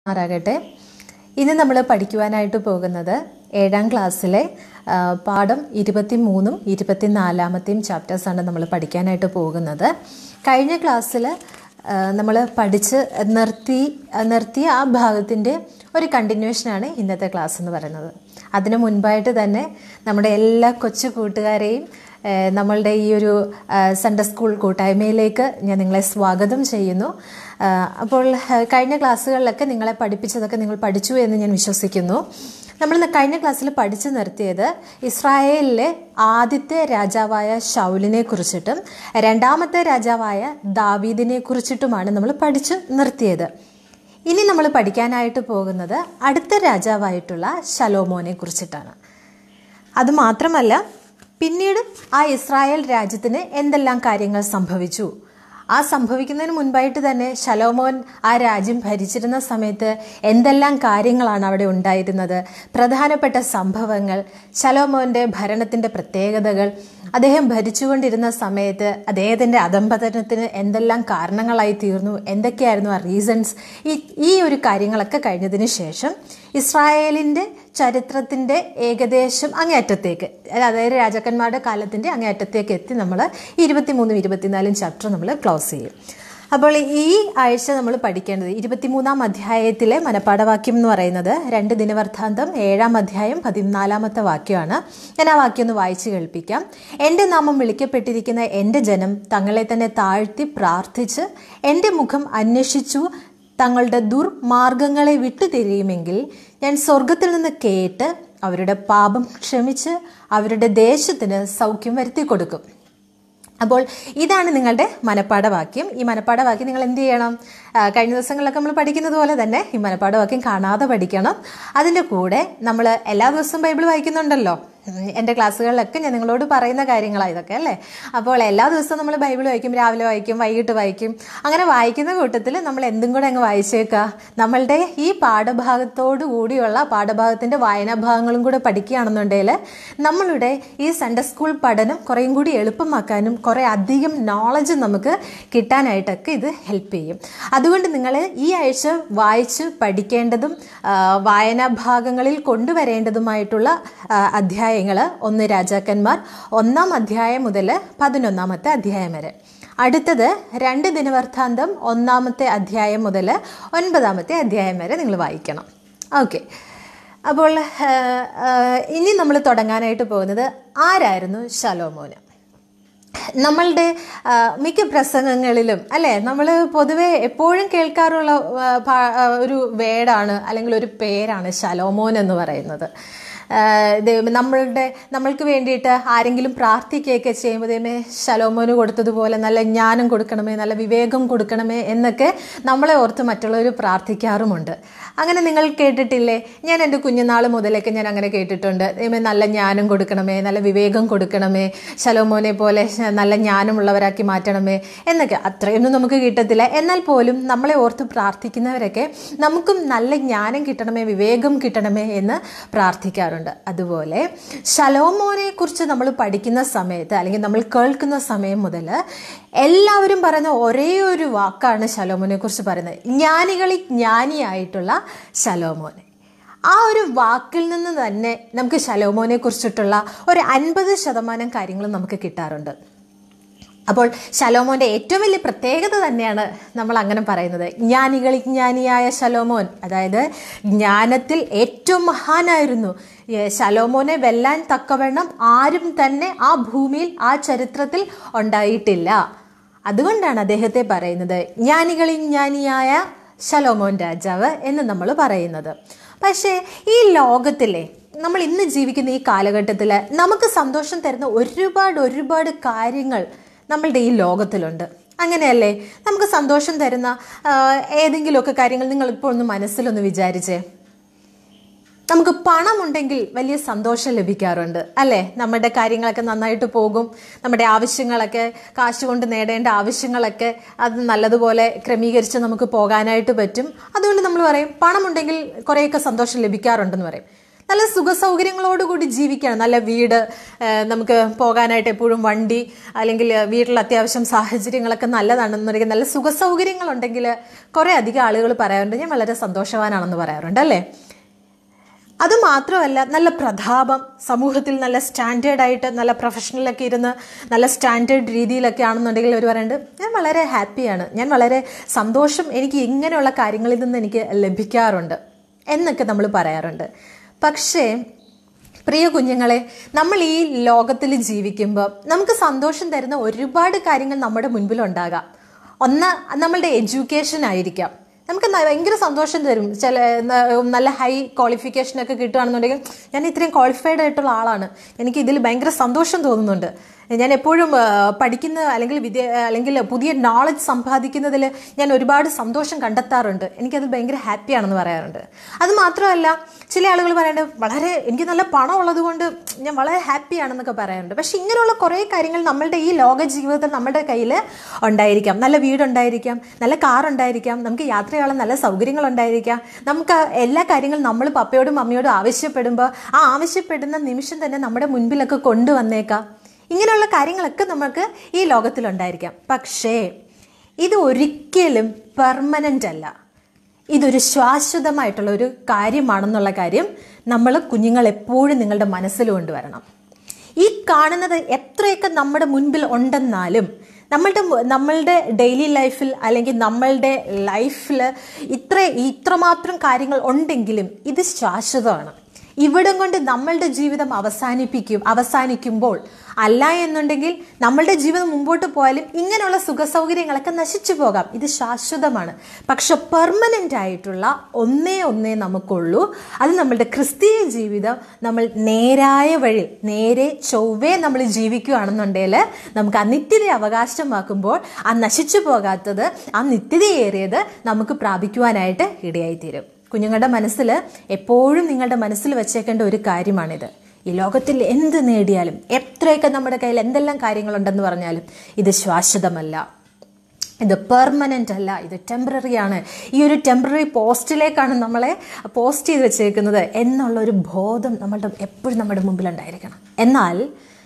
ആറാകട്ടെ ഇന്ന് നമ്മൾ പഠിക്കുവാനായിട്ട് പോകുന്നത് ഏഴാം ക്ലാസ്സിലെ ആ, പാഠം ഇരുപത്തി മൂന്നും ഇരുപത്തിനാലാമത്തെയും ചാപ്റ്റേഴ്സാണ് നമ്മൾ പഠിക്കാനായിട്ട് പോകുന്നത് കഴിഞ്ഞ ക്ലാസ്സിൽ നമ്മൾ പഠിച്ച് നിർത്തി നിർത്തിയ ആ ഭാഗത്തിൻ്റെ ഒരു കണ്ടിന്യൂഷനാണ് ഇന്നത്തെ ക്ലാസ് എന്ന് പറയുന്നത് അതിനു മുൻപായിട്ട് തന്നെ നമ്മുടെ എല്ലാ കൊച്ചു കൂട്ടുകാരെയും ഏഹ് നമ്മളുടെ ഈ ഒരു ആഹ് സൺഡേ സ്കൂൾ കൂട്ടായ്മയിലേക്ക് ഞാൻ നിങ്ങളെ സ്വാഗതം ചെയ്യുന്നു ആഹ് അപ്പോൾ ആഹ് കഴിഞ്ഞ ക്ലാസ്സുകളിലൊക്കെ നിങ്ങളെ പഠിപ്പിച്ചതൊക്കെ നിങ്ങൾ പഠിച്ചു എന്ന് ഞാൻ വിശ്വസിക്കുന്നു നമ്മൾ ഇന്ന് കഴിഞ്ഞ ക്ലാസ്സിൽ പഠിച്ചു നിർത്തിയത് ഇസ്രായേലിലെ ആദ്യത്തെ രാജാവായ ഷൗലിനെ കുറിച്ചിട്ടും രണ്ടാമത്തെ രാജാവായ ദാവീദിനെ കുറിച്ചിട്ടുമാണ് നമ്മൾ പഠിച്ചു നിർത്തിയത് ഇനി നമ്മൾ പഠിക്കാനായിട്ട് പോകുന്നത് അടുത്ത രാജാവായിട്ടുള്ള ശലോമോനെ കുറിച്ചിട്ടാണ് അത് മാത്രമല്ല പിന്നീട് ആ ഇസ്രായേൽ രാജ്യത്തിന് എന്തെല്ലാം കാര്യങ്ങൾ സംഭവിച്ചു ആ സംഭവിക്കുന്നതിന് മുൻപായിട്ട് തന്നെ ശലോമോൻ ആ രാജ്യം ഭരിച്ചിരുന്ന സമയത്ത് എന്തെല്ലാം കാര്യങ്ങളാണ് അവിടെ ഉണ്ടായിരുന്നത് പ്രധാനപ്പെട്ട സംഭവങ്ങൾ ശലോമോന്റെ ഭരണത്തിന്റെ പ്രത്യേകതകൾ അദ്ദേഹം ഭരിച്ചുകൊണ്ടിരുന്ന സമയത്ത് അദ്ദേഹത്തിന്റെ അധംപതനത്തിന് എന്തെല്ലാം കാരണങ്ങളായി തീർന്നു എന്തൊക്കെയായിരുന്നു ആ റീസൺസ് ഈ ഈ ഒരു കാര്യങ്ങളൊക്കെ കഴിഞ്ഞതിന് ശേഷം ഇസ്രായേലിന്റെ ചരിത്രത്തിന്റെ ഏകദേശം അങ്ങേയറ്റത്തേക്ക് അതായത് രാജാക്കന്മാരുടെ കാലത്തിന്റെ അങ്ങേയറ്റത്തേക്ക് എത്തി നമ്മൾ ഇരുപത്തിമൂന്നും ഇരുപത്തിനാലും ചാപ്റ്റർ നമ്മൾ ക്ലോസ് ചെയ്യും അപ്പോൾ ഈ ആഴ്ച നമ്മൾ പഠിക്കേണ്ടത് ഇരുപത്തിമൂന്നാം അധ്യായത്തിലെ മനപ്പാഠവാക്യം എന്ന് പറയുന്നത് രണ്ട് ദിനവൃത്താന്തം ഏഴാം അധ്യായം പതിനാലാമത്തെ വാക്യമാണ് ഞാൻ ആ വാക്യം ഒന്ന് വായിച്ചു കേൾപ്പിക്കാം എൻ്റെ നാമം വിളിക്കപ്പെട്ടിരിക്കുന്ന എൻ്റെ ജനം തങ്ങളെ തന്നെ താഴ്ത്തി പ്രാർത്ഥിച്ച് എൻ്റെ മുഖം അന്വേഷിച്ചു തങ്ങളുടെ ദുർമാർഗങ്ങളെ വിട്ടുതിരിയുമെങ്കിൽ ഞാൻ സ്വർഗത്തിൽ നിന്ന് കേട്ട് അവരുടെ പാപം ക്ഷമിച്ച് അവരുടെ ദേശത്തിന് സൗഖ്യം വരുത്തി കൊടുക്കും അപ്പോൾ ഇതാണ് നിങ്ങളുടെ മനപ്പാഠവാക്യം ഈ മനപ്പാഠവാക്യം നിങ്ങൾ എന്ത് ചെയ്യണം ആ, കഴിഞ്ഞ ദിവസങ്ങളിലൊക്കെ നമ്മൾ പഠിക്കുന്നത് പോലെ തന്നെ ഈ മനപ്പാഠവാക്യം കാണാതെ പഠിക്കണം അതിൻ്റെ കൂടെ നമ്മൾ എല്ലാ ദിവസവും ബൈബിൾ വായിക്കുന്നുണ്ടല്ലോ ഉം, എൻ്റെ ക്ലാസ്സുകളിലൊക്കെ ഞാൻ നിങ്ങളോട് പറയുന്ന കാര്യങ്ങളാണ് ഇതൊക്കെ അല്ലേ അപ്പോൾ എല്ലാ ദിവസവും നമ്മൾ ബൈബിൾ വായിക്കും രാവിലെ വായിക്കും വൈകിട്ട് വായിക്കും അങ്ങനെ വായിക്കുന്ന കൂട്ടത്തിൽ നമ്മൾ എന്തും കൂടെ അങ്ങ് വായിച്ചേക്കുക നമ്മളുടെ ഈ പാഠഭാഗത്തോടു കൂടിയുള്ള പാഠഭാഗത്തിൻ്റെ വായനാഭാഗങ്ങളും കൂടെ പഠിക്കുകയാണെന്നുണ്ടെങ്കിൽ നമ്മളുടെ ഈ സൺഡേ സ്കൂൾ പഠനം കുറേയും കൂടി എളുപ്പമാക്കാനും കുറേ അധികം നോളജ് നമുക്ക് കിട്ടാനായിട്ടൊക്കെ ഇത് ഹെൽപ്പ് ചെയ്യും അതുകൊണ്ട് നിങ്ങൾ ഈ ആഴ്ച വായിച്ച് പഠിക്കേണ്ടതും ആ, വായനാഭാഗങ്ങളിൽ കൊണ്ടുവരേണ്ടതുമായിട്ടുള്ള അധ്യായങ്ങൾ ഒന്ന് രാജാക്കന്മാർ ഒന്നാം അധ്യായം മുതൽ പതിനൊന്നാമത്തെ അധ്യായം വരെ അടുത്തത് രണ്ട് ദിനവൃത്താന്തം ഒന്നാമത്തെ അധ്യായം മുതൽ ഒൻപതാമത്തെ അധ്യായം വരെ നിങ്ങൾ വായിക്കണം ഓക്കെ അപ്പോൾ ആ, ആ, ഇനി നമ്മൾ തുടങ്ങാനായിട്ട് പോകുന്നത് ആരായിരുന്നു ശലോമോന് നമ്മളുടെ ആ, മിക്ക പ്രസംഗങ്ങളിലും അല്ലേ നമ്മൾ പൊതുവെ എപ്പോഴും കേൾക്കാറുള്ള ആ, ഭാ- ആ, ഒരു വേടാണ് അല്ലെങ്കിൽ ഒരു പേരാണ് ശലോമോൻ എന്ന് പറയുന്നത് ആ, ദൈവമേ നമ്മളുടെ നമ്മൾക്ക് വേണ്ടിയിട്ട് ആരെങ്കിലും പ്രാർത്ഥിക്കുകയൊക്കെ ചെയ്യുമ്പോൾ ദൈവമേ ശലോമോന് കൊടുത്തതുപോലെ നല്ല ജ്ഞാനം കൊടുക്കണമേ നല്ല വിവേകം കൊടുക്കണമേ എന്നൊക്കെ നമ്മളെ ഓർത്ത് മറ്റുള്ളവർ പ്രാർത്ഥിക്കാറുമുണ്ട് അങ്ങനെ നിങ്ങൾ കേട്ടിട്ടില്ലേ ഞാൻ എൻ്റെ കുഞ്ഞുനാൾ മുതലൊക്കെ ഞാൻ അങ്ങനെ കേട്ടിട്ടുണ്ട് ദൈവമേ നല്ല ജ്ഞാനം കൊടുക്കണമേ നല്ല വിവേകം കൊടുക്കണമേ ശലോമോനെ പോലെ ശ- നല്ല ജ്ഞാനമുള്ളവരാക്കി മാറ്റണമേ എന്നൊക്കെ അത്രയൊന്നും നമുക്ക് കിട്ടത്തില്ല എന്നാൽ പോലും നമ്മളെ ഓർത്ത് പ്രാർത്ഥിക്കുന്നവരൊക്കെ നമുക്കും നല്ല ജ്ഞാനം കിട്ടണമേ വിവേകം കിട്ടണമേ എന്ന് പ്രാർത്ഥിക്കാറുണ്ട് അതുപോലെ ശലോമോനെ കുറിച്ച് നമ്മൾ പഠിക്കുന്ന സമയത്ത് അല്ലെങ്കിൽ നമ്മൾ കേൾക്കുന്ന സമയം മുതൽ എല്ലാവരും പറയുന്ന ഒരേ ഒരു വാക്കാണ് ശലോമോനെ കുറിച്ച് പറയുന്നത് ജ്ഞാനികളിൽ ജ്ഞാനിയായിട്ടുള്ള ശലോമോൻ ആ ഒരു വാക്കിൽ നിന്ന് തന്നെ നമുക്ക് ശലോമോനെ കുറിച്ചിട്ടുള്ള ഒരു അൻപത് ശതമാനം കാര്യങ്ങൾ നമുക്ക് കിട്ടാറുണ്ട് അപ്പോൾ ശലോമോന്റെ ഏറ്റവും വലിയ പ്രത്യേകത തന്നെയാണ് നമ്മൾ അങ്ങനെ പറയുന്നത് ജ്ഞാനികളിൽ ജ്ഞാനിയായ ശലോമോൻ അതായത് ജ്ഞാനത്തിൽ ഏറ്റവും മഹാനായിരുന്നു ഏ, ശലോമോനെ വെല്ലാൻ തക്കവണ്ണം ആരും തന്നെ ആ ഭൂമിയിൽ ആ ചരിത്രത്തിൽ ഉണ്ടായിട്ടില്ല അതുകൊണ്ടാണ് അദ്ദേഹത്തെ പറയുന്നത് ജ്ഞാനികളിൽ ജ്ഞാനിയായ ശലോമോൻ രാജാവ് എന്ന് നമ്മൾ പറയുന്നത് പക്ഷേ ഈ ലോകത്തിലെ നമ്മൾ ഇന്ന് ജീവിക്കുന്ന ഈ കാലഘട്ടത്തിൽ നമുക്ക് സന്തോഷം തരുന്ന ഒരുപാട് ഒരുപാട് കാര്യങ്ങൾ നമ്മളുടെ ഈ ലോകത്തിലുണ്ട് അങ്ങനെയല്ലേ നമുക്ക് സന്തോഷം തരുന്ന ആ, ഏതെങ്കിലുമൊക്കെ കാര്യങ്ങൾ നിങ്ങൾ ഇപ്പോൾ ഒന്ന് മനസ്സിലൊന്ന് വിചാരിച്ചേ നമുക്ക് പണമുണ്ടെങ്കിൽ വലിയ സന്തോഷം ലഭിക്കാറുണ്ട് അല്ലേ നമ്മുടെ കാര്യങ്ങളൊക്കെ നന്നായിട്ട് പോകും നമ്മുടെ ആവശ്യങ്ങളൊക്കെ കാശ് കൊണ്ട് നേടേണ്ട ആവശ്യങ്ങളൊക്കെ അത് നല്ലതുപോലെ ക്രമീകരിച്ച് നമുക്ക് പോകാനായിട്ട് പറ്റും അതുകൊണ്ട് നമ്മൾ പറയും പണമുണ്ടെങ്കിൽ കുറേയൊക്കെ സന്തോഷം ലഭിക്കാറുണ്ടെന്ന് പറയും നല്ല സുഖ സൗകര്യങ്ങളോടുകൂടി ജീവിക്കണം നല്ല വീട് ആ, നമുക്ക് പോകാനായിട്ട് എപ്പോഴും വണ്ടി അല്ലെങ്കിൽ വീട്ടിൽ അത്യാവശ്യം സാഹചര്യങ്ങളൊക്കെ നല്ലതാണെന്നുണ്ടെങ്കിൽ നല്ല സുഖ സൗകര്യങ്ങളുണ്ടെങ്കിൽ കുറേ അധികം ആളുകൾ പറയാറുണ്ട് ഞാൻ വളരെ സന്തോഷവാനാണെന്ന് പറയാറുണ്ട് അല്ലേ അത് മാത്രമല്ല നല്ല പ്രതാപം സമൂഹത്തിൽ നല്ല സ്റ്റാൻഡേർഡ് ആയിട്ട് നല്ല പ്രൊഫഷണലൊക്കെ ഇരുന്ന് നല്ല സ്റ്റാൻഡേർഡ് രീതിയിലൊക്കെ ആണെന്നുണ്ടെങ്കിൽ അവർ പറയുന്നുണ്ട് ഞാൻ വളരെ ഹാപ്പിയാണ് ഞാൻ വളരെ സന്തോഷം എനിക്ക് ഇങ്ങനെയുള്ള കാര്യങ്ങളിൽ നിന്ന് എനിക്ക് ലഭിക്കാറുണ്ട് എന്നൊക്കെ നമ്മൾ പറയാറുണ്ട് പക്ഷേ പ്രിയ കുഞ്ഞുങ്ങളെ നമ്മൾ ഈ ലോകത്തിൽ ജീവിക്കുമ്പോൾ നമുക്ക് സന്തോഷം തരുന്ന ഒരുപാട് കാര്യങ്ങൾ നമ്മുടെ മുൻപിലുണ്ടാകാം ഒന്ന് നമ്മളുടെ എഡ്യൂക്കേഷൻ ആയിരിക്കാം നമുക്ക് ന- ഭയങ്കര സന്തോഷം തരും ചില ന- നല്ല ഹൈ ക്വാളിഫിക്കേഷൻ ഒക്കെ കിട്ടുകയാണെന്നുണ്ടെങ്കിൽ ഞാൻ ഇത്രയും ക്വാളിഫൈഡ് ആയിട്ടുള്ള ആളാണ് എനിക്ക് ഇതിൽ ഭയങ്കര സന്തോഷം തോന്നുന്നുണ്ട് ഞാൻ എപ്പോഴും ആ, പഠിക്കുന്ന അല്ലെങ്കിൽ വിദ്യ അല്ലെങ്കിൽ പുതിയ നോളജ് സമ്പാദിക്കുന്നതിൽ ഞാൻ ഒരുപാട് സന്തോഷം കണ്ടെത്താറുണ്ട് എനിക്കത് ഭയങ്കര ഹാപ്പിയാണെന്ന് പറയാറുണ്ട് അത് മാത്രമല്ല ചില ആളുകൾ പറയുന്നത് വളരെ എനിക്ക് നല്ല പണം ഉള്ളത് കൊണ്ട് ഞാൻ വളരെ ഹാപ്പിയാണെന്നൊക്കെ പറയാറുണ്ട് പക്ഷെ ഇങ്ങനെയുള്ള കുറേ കാര്യങ്ങൾ നമ്മളുടെ ഈ ലോക ജീവിതത്തിൽ നമ്മുടെ കയ്യിൽ ഉണ്ടായിരിക്കാം നല്ല വീടുണ്ടായിരിക്കാം നല്ല കാർ ഉണ്ടായിരിക്കാം നമുക്ക് യാത്ര ചെയ്യാനുള്ള നല്ല സൗകര്യങ്ങൾ ഉണ്ടായിരിക്കാം നമുക്ക് എല്ലാ കാര്യങ്ങളും നമ്മൾ പപ്പയോടും മമ്മിയോടും ആവശ്യപ്പെടുമ്പോൾ ആ ആവശ്യപ്പെടുന്ന നിമിഷം തന്നെ നമ്മുടെ മുൻപിലൊക്കെ കൊണ്ടുവന്നേക്കാം ഇങ്ങനെയുള്ള കാര്യങ്ങളൊക്കെ നമുക്ക് ഈ ലോകത്തിലുണ്ടായിരിക്കാം പക്ഷേ ഇത് ഒരിക്കലും പെർമനൻ്റ് അല്ല ഇതൊരു ശാശ്വതമായിട്ടുള്ള ഒരു കാര്യമാണെന്നുള്ള കാര്യം നമ്മൾ കുഞ്ഞുങ്ങൾ എപ്പോഴും നിങ്ങളുടെ മനസ്സിൽ കൊണ്ടുവരണം ഈ കാണുന്നത് എത്രയൊക്കെ നമ്മുടെ മുൻപിൽ ഉണ്ടെന്നാലും നമ്മളുടെ മു- നമ്മളുടെ ഡെയിലി ലൈഫിൽ അല്ലെങ്കിൽ നമ്മളുടെ ലൈഫിൽ ഇത്ര ഇത്രമാത്രം കാര്യങ്ങൾ ഉണ്ടെങ്കിലും ഇത് ശാശ്വതമാണ് ഇവിടം കൊണ്ട് നമ്മളുടെ ജീവിതം അവസാനിപ്പിക്കും അവസാനിക്കുമ്പോൾ അല്ല എന്നുണ്ടെങ്കിൽ നമ്മളുടെ ജീവിതം മുമ്പോട്ട് പോയാലും ഇങ്ങനെയുള്ള സുഖ സൗകര്യങ്ങളൊക്കെ നശിച്ചു പോകാം ഇത് ശാശ്വതമാണ് പക്ഷെ പെർമനൻ്റ് ആയിട്ടുള്ള ഒന്നേ ഒന്നേ നമുക്കുള്ളൂ അത് നമ്മളുടെ ക്രിസ്തീയ ജീവിതം നമ്മൾ നേരായ വഴി നേരെ ചൊവ്വേ നമ്മൾ ജീവിക്കുകയാണെന്നുണ്ടെങ്കിൽ നമുക്ക് ആ നിത്യത അവകാശമാക്കുമ്പോൾ ആ നശിച്ചു പോകാത്തത് ആ നിത്യതയേറിയത് നമുക്ക് പ്രാപിക്കുവാനായിട്ട് ഇടയായിത്തീരും കുഞ്ഞുങ്ങളുടെ മനസ്സിൽ എപ്പോഴും നിങ്ങളുടെ മനസ്സിൽ വെച്ചേക്കേണ്ട ഒരു കാര്യമാണിത് ഈ ലോകത്തിൽ എന്ത് നേടിയാലും എത്രയൊക്കെ നമ്മുടെ കയ്യിൽ എന്തെല്ലാം കാര്യങ്ങളുണ്ടെന്ന് പറഞ്ഞാലും ഇത് ശാശ്വതമല്ല ഇത് പെർമനൻ്റ് അല്ല ഇത് ടെമ്പററി ആണ് ഈ ഒരു ടെമ്പററി പോസ്റ്റിലേക്കാണ് നമ്മളെ പോസ്റ്റ് ചെയ്ത് വെച്ചേക്കുന്നത് എന്നുള്ള ഒരു ബോധം നമ്മളുടെ എപ്പോഴും നമ്മുടെ മുമ്പിൽ ഉണ്ടായിരിക്കണം എന്നാൽ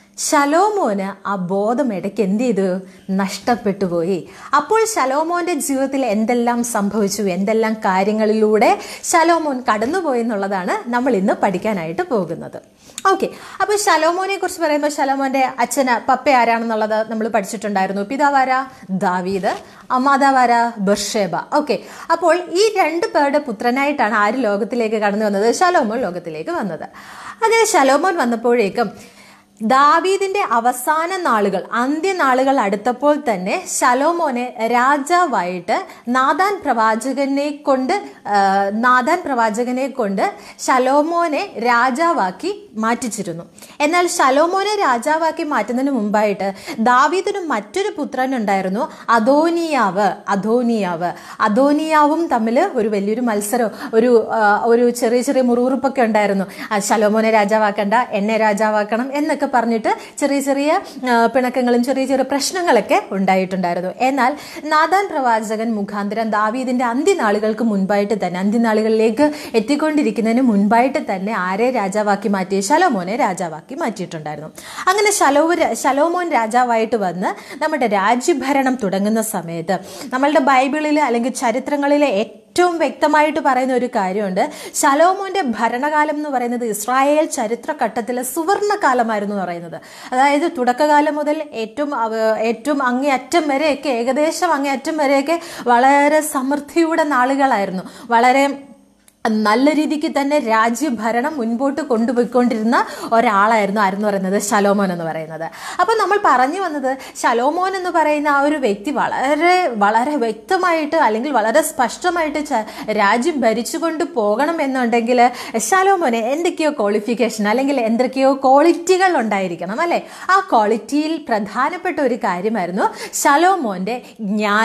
ശലോമോന് ആ ബോധം ഇടയ്ക്ക് എന്ത് ചെയ്തു നഷ്ടപ്പെട്ടു പോയി അപ്പോൾ ശലോമോന്റെ ജീവിതത്തിൽ എന്തെല്ലാം സംഭവിച്ചു എന്തെല്ലാം കാര്യങ്ങളിലൂടെ ശലോമോൻ കടന്നുപോയി എന്നുള്ളതാണ് നമ്മൾ ഇന്ന് പഠിക്കാനായിട്ട് പോകുന്നത് ഓക്കെ അപ്പോൾ ശലോമോനെ കുറിച്ച് പറയുമ്പോൾ ശലോമോന്റെ അച്ഛന് പപ്പ ആരാണെന്നുള്ളത് നമ്മൾ പഠിച്ചിട്ടുണ്ടായിരുന്നു പിതാവാര ദാവീദ് മാതാവാര ബർഷേബ ഓക്കെ അപ്പോൾ ഈ രണ്ട് പേരുടെ പുത്രനായിട്ടാണ് ആര് ലോകത്തിലേക്ക് കടന്നു വന്നത് ശലോമോൻ ലോകത്തിലേക്ക് വന്നത് അങ്ങനെ ശലോമോൻ വന്നപ്പോഴേക്കും ദാവീദിന്റെ അവസാന നാളുകൾ അന്ത്യനാളുകൾ അടുത്തപ്പോൾ തന്നെ ശലോമോനെ രാജാവായിട്ട് നാദാൻ പ്രവാചകനെ കൊണ്ട് ആ, നാദാൻ പ്രവാചകനെ കൊണ്ട് ശലോമോനെ രാജാവാക്കി മാറ്റിച്ചിരുന്നു എന്നാൽ ശലോമോനെ രാജാവാക്കി മാറ്റുന്നതിന് മുമ്പായിട്ട് ദാവീദിന് മറ്റൊരു പുത്രൻ ഉണ്ടായിരുന്നു അദോനിയാവ് അദോനിയാവ് അദോനിയാവും തമ്മിൽ ഒരു വലിയൊരു മത്സരം ഒരു ആ, ഒരു ചെറിയ ചെറിയ മുറുറുപ്പൊക്കെ ഉണ്ടായിരുന്നു ആ, ശലോമോനെ രാജാവാക്കണ്ട എന്നെ രാജാവാക്കണം എന്നൊക്കെ പറഞ്ഞിട്ട് ചെറിയ ചെറിയ ആ, പിണക്കങ്ങളും ചെറിയ ചെറിയ പ്രശ്നങ്ങളൊക്കെ ഉണ്ടായിട്ടുണ്ടായിരുന്നു എന്നാൽ നാദാൻ പ്രവാചകൻ മുഖാന്തരം ദാവീദിന്റെ അന്ത്യനാളുകൾക്ക് മുൻപായിട്ട് തന്നെ അന്ത്യനാളുകളിലേക്ക് എത്തിക്കൊണ്ടിരിക്കുന്നതിന് മുൻപായിട്ട് തന്നെ ആരെ രാജാവാക്കി മാറ്റി ശലോമോനെ രാജാവാക്കി മാറ്റിയിട്ടുണ്ടായിരുന്നു അങ്ങനെ ശലോ ശലോമോൻ രാജാവായിട്ട് വന്ന് നമ്മുടെ രാജ്യഭരണം തുടങ്ങുന്ന സമയത്ത് നമ്മളുടെ ബൈബിളിൽ അല്ലെങ്കിൽ ചരിത്രങ്ങളിലെ ഏറ്റവും വ്യക്തമായിട്ട് പറയുന്ന ഒരു കാര്യമുണ്ട് ശലോമോന്റെ ഭരണകാലം എന്ന് പറയുന്നത് ഇസ്രായേൽ ചരിത്രഘട്ടത്തിലെ സുവർണകാലമായിരുന്നു എന്ന് പറയുന്നത് അതായത് തുടക്കകാലം മുതൽ ഏറ്റവും അവ- ഏറ്റവും അങ്ങേയറ്റം വരെയൊക്കെ ഏകദേശം അങ്ങേയറ്റം വരെയൊക്കെ വളരെ സമൃദ്ധിയുടെ നാളുകളായിരുന്നു വളരെ നല്ല രീതിക്ക് തന്നെ രാജ്യഭരണം മുൻപോട്ട് കൊണ്ടുപോയിക്കൊണ്ടിരുന്ന ഒരാളായിരുന്നു ആരെന്ന് പറയുന്നത് ശലോമോൻ എന്ന് പറയുന്നത് അപ്പം നമ്മൾ പറഞ്ഞു വന്നത് ശലോമോൻ എന്ന് പറയുന്ന ആ ഒരു വ്യക്തി വളരെ വളരെ വ്യക്തമായിട്ട് അല്ലെങ്കിൽ വളരെ സ്പഷ്ടമായിട്ട് ച- രാജ്യം ഭരിച്ചുകൊണ്ട് പോകണം എന്നുണ്ടെങ്കിൽ ശലോമോന് എന്തൊക്കെയോ ക്വാളിഫിക്കേഷൻ അല്ലെങ്കിൽ എന്തൊക്കെയോ ക്വാളിറ്റികൾ ഉണ്ടായിരിക്കണം അല്ലേ ആ ക്വാളിറ്റിയിൽ പ്രധാനപ്പെട്ട ഒരു കാര്യമായിരുന്നു ശലോമോന്റെ ജ്ഞാനം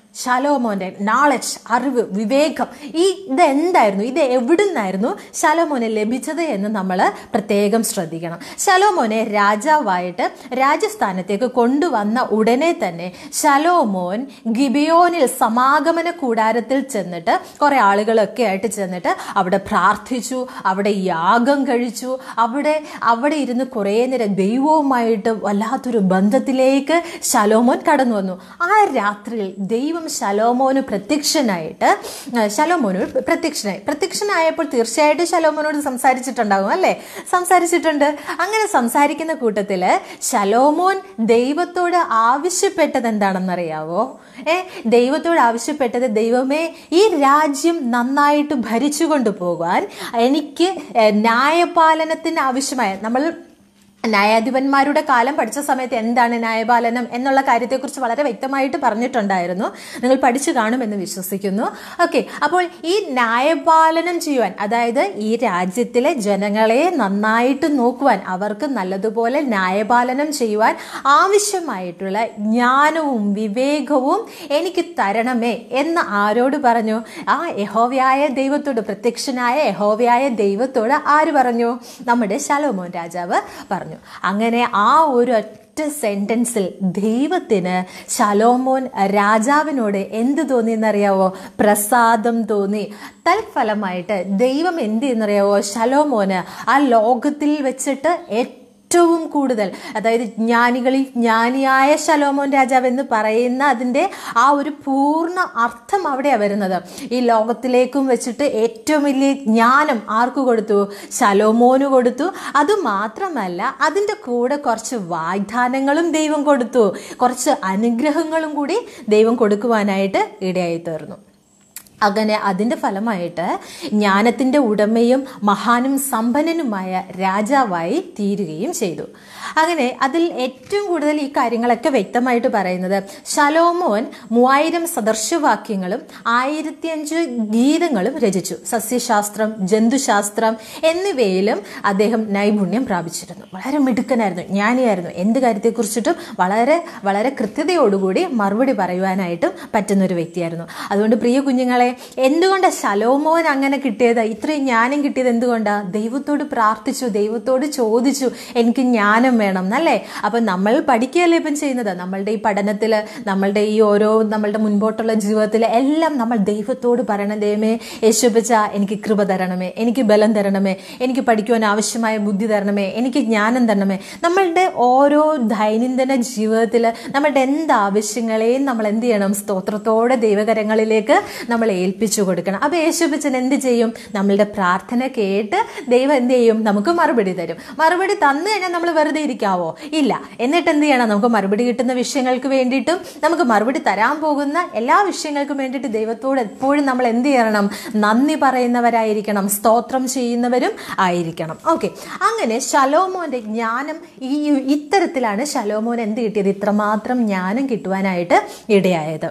ശലോമോന്റെ നാളജ് അറിവ് വിവേകം ഈ ഇതെന്തായിരുന്നു ഇത് എവിടുന്നായിരുന്നു ശലോമോനെ ലഭിച്ചത് എന്ന് നമ്മൾ പ്രത്യേകം ശ്രദ്ധിക്കണം ശലോമോനെ രാജാവായിട്ട് രാജസ്ഥാനത്തേക്ക് കൊണ്ടുവന്ന ഉടനെ തന്നെ ശലോമോൻ ഗിബിയോനിൽ സമാഗമന കൂടാരത്തിൽ ചെന്നിട്ട് കുറെ ആളുകളൊക്കെ ആയിട്ട് ചെന്നിട്ട് അവിടെ പ്രാർത്ഥിച്ചു അവിടെ യാഗം കഴിച്ചു അവിടെ അവിടെ ഇരുന്ന് കുറേ നേരം ദൈവവുമായിട്ട് വല്ലാത്തൊരു ബന്ധത്തിലേക്ക് ശലോമോൻ കടന്നു വന്നു ആ രാത്രിയിൽ ദൈവം ശലോമോന് പ്രത്യക്ഷനായിട്ട് ആ, ശലോമോനോട് പ്രത്യക്ഷനായി പ്രത്യക്ഷനായപ്പോൾ തീർച്ചയായിട്ടും ശലോമോനോട് സംസാരിച്ചിട്ടുണ്ടാകും അല്ലേ സംസാരിച്ചിട്ടുണ്ട് അങ്ങനെ സംസാരിക്കുന്ന കൂട്ടത്തിൽ ശലോമോൻ ദൈവത്തോട് ആവശ്യപ്പെട്ടത് എന്താണെന്നറിയാവോ ഏ ദൈവത്തോട് ആവശ്യപ്പെട്ടത് ദൈവമേ ഈ രാജ്യം നന്നായിട്ട് ഭരിച്ചുകൊണ്ട് പോകാൻ എനിക്ക് ഏ, ന്യായപാലനത്തിന് ആവശ്യമായ നമ്മൾ ന്യായാധിപന്മാരുടെ കാലം പഠിച്ച സമയത്ത് എന്താണ് ന്യായപാലനം എന്നുള്ള കാര്യത്തെക്കുറിച്ച് വളരെ വ്യക്തമായിട്ട് പറഞ്ഞിട്ടുണ്ടായിരുന്നു നിങ്ങൾ പഠിച്ചു കാണുമെന്ന് വിശ്വസിക്കുന്നു ഓക്കെ അപ്പോൾ ഈ ന്യായപാലനം ചെയ്യുവാൻ അതായത് ഈ രാജ്യത്തിലെ ജനങ്ങളെ നന്നായിട്ട് നോക്കുവാൻ അവർക്ക് നല്ലതുപോലെ ന്യായപാലനം ചെയ്യുവാൻ ആവശ്യമായിട്ടുള്ള ജ്ഞാനവും വിവേകവും എനിക്ക് തരണമേ എന്ന് ആരോട് പറഞ്ഞു ആ യഹോവയായ ദൈവത്തോട് പ്രത്യക്ഷനായ യഹോവയായ ദൈവത്തോട് ആര് പറഞ്ഞു നമ്മുടെ ശലോമോൻ രാജാവ് പറഞ്ഞു അങ്ങനെ ആ ഒരു ഒറ്റ സെന്റൻസിൽ ദൈവത്തിന് ശലോമോൻ രാജാവിനോട് എന്ത് തോന്നി എന്നറിയാവോ പ്രസാദം തോന്നി തൽഫലമായിട്ട് ദൈവം എന്ത് ചെയ്യുന്നറിയാവോ ശലോമോന് ആ ലോകത്തിൽ വെച്ചിട്ട് ഏറ്റവും കൂടുതൽ അതായത് ജ്ഞാനികളിൽ ജ്ഞാനിയായ ശലോമോൻ രാജാവ് എന്ന് പറയുന്ന അതിൻ്റെ ആ ഒരു പൂർണ്ണ അർത്ഥം അവിടെയാണ് വരുന്നത് ഈ ലോകത്തിലേക്കും വെച്ചിട്ട് ഏറ്റവും വലിയ ജ്ഞാനം ആർക്ക് കൊടുത്തു ശലോമോന് കൊടുത്തു അതുമാത്രമല്ല അതിൻ്റെ കൂടെ കുറച്ച് വാഗ്ദാനങ്ങളും ദൈവം കൊടുത്തു കുറച്ച് അനുഗ്രഹങ്ങളും കൂടി ദൈവം കൊടുക്കുവാനായിട്ട് ഇടയായി തീർന്നു അങ്ങനെ അതിൻ്റെ ഫലമായിട്ട് ജ്ഞാനത്തിൻ്റെ ഉടമയും മഹാനും സമ്പന്നനുമായ രാജാവായി തീരുകയും ചെയ്തു അങ്ങനെ അതിൽ ഏറ്റവും കൂടുതൽ ഈ കാര്യങ്ങളൊക്കെ വ്യക്തമായിട്ട് പറയുന്നത് ശലോമോൻ മൂവായിരം സദർശവാക്യങ്ങളും ആയിരത്തിയഞ്ച് ഗീതങ്ങളും രചിച്ചു സസ്യശാസ്ത്രം ജന്തുശാസ്ത്രം എന്നിവയിലും അദ്ദേഹം നൈപുണ്യം പ്രാപിച്ചിരുന്നു വളരെ മിടുക്കനായിരുന്നു ജ്ഞാനിയായിരുന്നു എന്ത് കാര്യത്തെക്കുറിച്ചിട്ടും വളരെ വളരെ കൃത്യതയോടുകൂടി മറുപടി പറയുവാനായിട്ടും പറ്റുന്ന ഒരു വ്യക്തിയായിരുന്നു അതുകൊണ്ട് പ്രിയ കുഞ്ഞുങ്ങളെ എന്തുകൊണ്ടാണ് ശലോമോൻ അങ്ങനെ കിട്ടിയത് ഇത്രയും ജ്ഞാനം കിട്ടിയത് എന്തുകൊണ്ടാണ് ദൈവത്തോട് പ്രാർത്ഥിച്ചു ദൈവത്തോട് ചോദിച്ചു എനിക്ക് ജ്ഞാനം വേണം എന്നല്ലേ അപ്പം നമ്മൾ പഠിക്കുകയല്ലേ ഇപ്പം ചെയ്യുന്നത് നമ്മളുടെ ഈ പഠനത്തിൽ നമ്മളുടെ ഈ ഓരോ നമ്മളുടെ മുൻപോട്ടുള്ള ജീവിതത്തിൽ എല്ലാം നമ്മൾ ദൈവത്തോട് പറയണം ദൈവമേ യേശുപ്പച്ച എനിക്ക് കൃപ തരണമേ എനിക്ക് ബലം തരണമേ എനിക്ക് പഠിക്കുവാൻ ആവശ്യമായ ബുദ്ധി തരണമേ എനിക്ക് ജ്ഞാനം തരണമേ നമ്മളുടെ ഓരോ ദൈനംദിന ജീവിതത്തിൽ നമ്മളുടെ എന്ത് ആവശ്യങ്ങളെയും നമ്മൾ എന്ത് ചെയ്യണം സ്തോത്രത്തോടെ ദൈവകരങ്ങളിലേക്ക് നമ്മൾ ഏൽപ്പിച്ചു കൊടുക്കണം അപ്പോൾ യേശുപ്പച്ചൻ എന്ത് ചെയ്യും നമ്മളുടെ പ്രാർത്ഥന കേട്ട് ദൈവം എന്ത് ചെയ്യും നമുക്ക് മറുപടി തരും മറുപടി തന്നു കഴിഞ്ഞാൽ നമ്മൾ വെറുതെ ഇരിക്കാവോ ഇല്ല എന്നിട്ട് എന്ത് ചെയ്യണം നമുക്ക് മറുപടി കിട്ടുന്ന വിഷയങ്ങൾക്ക് വേണ്ടിയിട്ടും നമുക്ക് മറുപടി തരാൻ പോകുന്ന എല്ലാ വിഷയങ്ങൾക്കും വേണ്ടിയിട്ട് ദൈവത്തോട് എപ്പോഴും നമ്മൾ എന്ത് ചെയ്യണം നന്ദി പറയുന്നവരായിരിക്കണം സ്തോത്രം ചെയ്യുന്നവരും ആയിരിക്കണം ഓക്കെ അങ്ങനെ ശലോമോന്റെ ജ്ഞാനം ഈ ഇത്തരത്തിലാണ് ശലോമോൻ എന്ത് കിട്ടിയത് ഇത്രമാത്രം ജ്ഞാനം കിട്ടുവാനായിട്ട് ഇടയായത്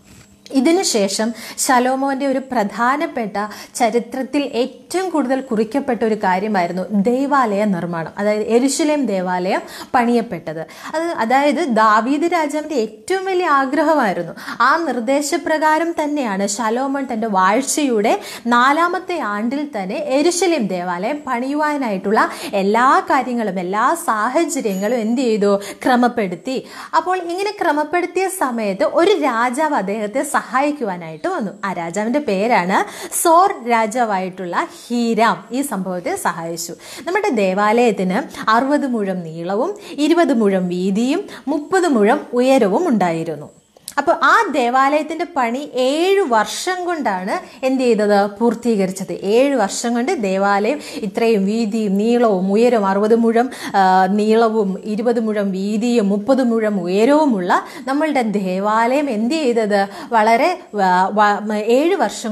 ഇതിനുശേഷം ശലോമോന്റെ ഒരു പ്രധാനപ്പെട്ട ചരിത്രത്തിൽ ഏറ്റവും കൂടുതൽ കുറിക്കപ്പെട്ട ഒരു കാര്യമായിരുന്നു ദേവാലയ നിർമ്മാണം അതായത് എരുശലേം ദേവാലയം പണിയപ്പെട്ടത് അത് അതായത് ദാവീദ് രാജാവിന്റെ ഏറ്റവും വലിയ ആഗ്രഹമായിരുന്നു ആ നിർദ്ദേശപ്രകാരം തന്നെയാണ് ശലോമോൻ തന്റെ വാഴ്ചയുടെ നാലാമത്തെ ആണ്ടിൽ തന്നെ എരുശലേം ദേവാലയം പണിയുവാനായിട്ടുള്ള എല്ലാ കാര്യങ്ങളും എല്ലാ സാഹചര്യങ്ങളും എന്ത് ചെയ്തു ക്രമപ്പെടുത്തി അപ്പോൾ ഇങ്ങനെ ക്രമപ്പെടുത്തിയ സമയത്ത് ഒരു രാജാവ് അദ്ദേഹത്തെ സഹായിക്കുവാനായിട്ട് വന്നു ആ രാജാവിന്റെ പേരാണ് സോർ രാജാവായിട്ടുള്ള ഹീരാം ഈ സംഭവത്തെ സഹായിച്ചു നമ്മുടെ ദേവാലയത്തിന് അറുപത് മുഴം നീളവും ഇരുപത് മുഴം വീതിയും മുപ്പത് മുഴം ഉയരവും ഉണ്ടായിരുന്നു അപ്പോൾ ആ ദേവാലയത്തിന്റെ പണി ഏഴ് വർഷം കൊണ്ടാണ് എന്ത് ചെയ്തത് പൂർത്തീകരിച്ചത് ഏഴ് വർഷം കൊണ്ട് ദേവാലയം ഇത്രയും വീതിയും നീളവും ഉയരവും അറുപത് മുഴം ആ, നീളവും ഇരുപത് മുഴം വീതിയും മുപ്പത് മുഴം ഉയരവുമുള്ള നമ്മളുടെ ദേവാലയം എന്ത് ചെയ്തത് വളരെ വ- വ- ഏഴ് വർഷം കൊണ്ട്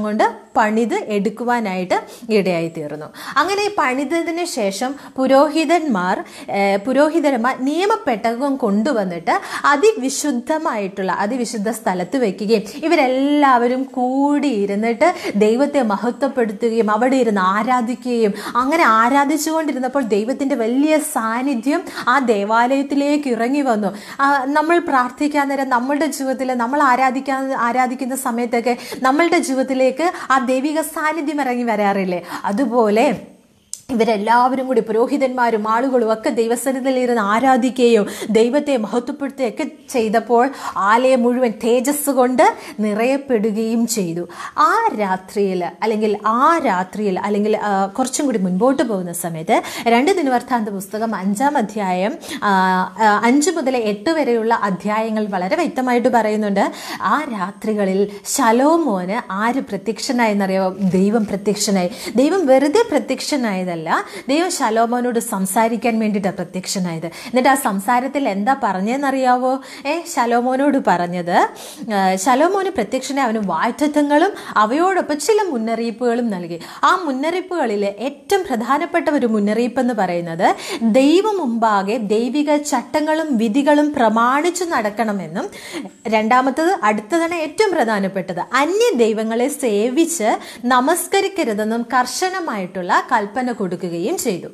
പണിത് എടുക്കുവാനായിട്ട് ഇടയായി തീർന്നു അങ്ങനെ പണിതതിന് ശേഷം പുരോഹിതന്മാർ ഏഹ്, പുരോഹിതന്മാർ നിയമപ്പെട്ടകം കൊണ്ടുവന്നിട്ട് അതിവിശുദ്ധമായിട്ടുള്ള അതിവിശുദ്ധ സ്ഥലത്ത് വെക്കുകയും ഇവരെല്ലാവരും കൂടി ഇരുന്നിട്ട് ദൈവത്തെ മഹത്വപ്പെടുത്തുകയും അവിടെ ഇരുന്ന് ആരാധിക്കുകയും അങ്ങനെ ആരാധിച്ചുകൊണ്ടിരുന്നപ്പോൾ ദൈവത്തിൻ്റെ വലിയ സാന്നിധ്യം ആ ദേവാലയത്തിലേക്ക് ഇറങ്ങി വന്നു ആ, നമ്മൾ പ്രാർത്ഥിക്കാൻ നേരം നമ്മളുടെ ജീവിതത്തിൽ നമ്മൾ ആരാധിക്കാൻ ആരാധിക്കുന്ന സമയത്തൊക്കെ നമ്മളുടെ ജീവിതത്തിലേക്ക് ആ ദൈവിക സാന്നിധ്യം ഇറങ്ങി വരാറില്ലേ അതുപോലെ ഇവരെല്ലാവരും കൂടി പുരോഹിതന്മാരും ആളുകളും ഒക്കെ ദൈവസന്നിധിയിൽ ഇരുന്ന് ആരാധിക്കുകയും ദൈവത്തെ മഹത്വപ്പെടുത്തുകയൊക്കെ ചെയ്തപ്പോൾ ആലയം മുഴുവൻ തേജസ് കൊണ്ട് നിറയപ്പെടുകയും ചെയ്തു ആ രാത്രിയിൽ അല്ലെങ്കിൽ ആ രാത്രിയിൽ അല്ലെങ്കിൽ ആ, കുറച്ചും കൂടി മുൻപോട്ട് പോകുന്ന സമയത്ത് രണ്ട് ദിനവർത്ഥാന്ത പുസ്തകം അഞ്ചാം അധ്യായം ആ, ആ, അഞ്ച് മുതൽ എട്ട് വരെയുള്ള അധ്യായങ്ങൾ വളരെ വ്യക്തമായിട്ട് പറയുന്നുണ്ട് ആ രാത്രികളിൽ ശലോമോന് ആര് പ്രത്യക്ഷനായെന്നറിയോ ദൈവം പ്രത്യക്ഷനായി ദൈവം വെറുതെ പ്രത്യക്ഷനായതല്ല ദൈവം ശലോമോനോട് സംസാരിക്കാൻ വേണ്ടിയിട്ടാണ് പ്രത്യക്ഷനായത് എന്നിട്ട് ആ സംസാരത്തിൽ എന്താ പറഞ്ഞതെന്നറിയാവോ ഏ ശലോമോനോട് പറഞ്ഞത് ആ, ശലോമോന് പ്രത്യക്ഷനായി അവന് വാഴ്ത്തത്വങ്ങളും അവയോടൊപ്പം ചില മുന്നറിയിപ്പുകളും നൽകി ആ മുന്നറിയിപ്പുകളിൽ ഏറ്റവും പ്രധാനപ്പെട്ട ഒരു മുന്നറിയിപ്പ് എന്ന് പറയുന്നത് ദൈവം മുമ്പാകെ ദൈവിക ചട്ടങ്ങളും വിധികളും പ്രമാണിച്ചു നടക്കണമെന്നും രണ്ടാമത്തത് അടുത്തതാണ് ഏറ്റവും പ്രധാനപ്പെട്ടത് അന്യ ദൈവങ്ങളെ സേവിച്ച് നമസ്കരിക്കരുതെന്നും കർശനമായിട്ടുള്ള കൽപ്പന കൊടുക്കുകയും ചെയ്തു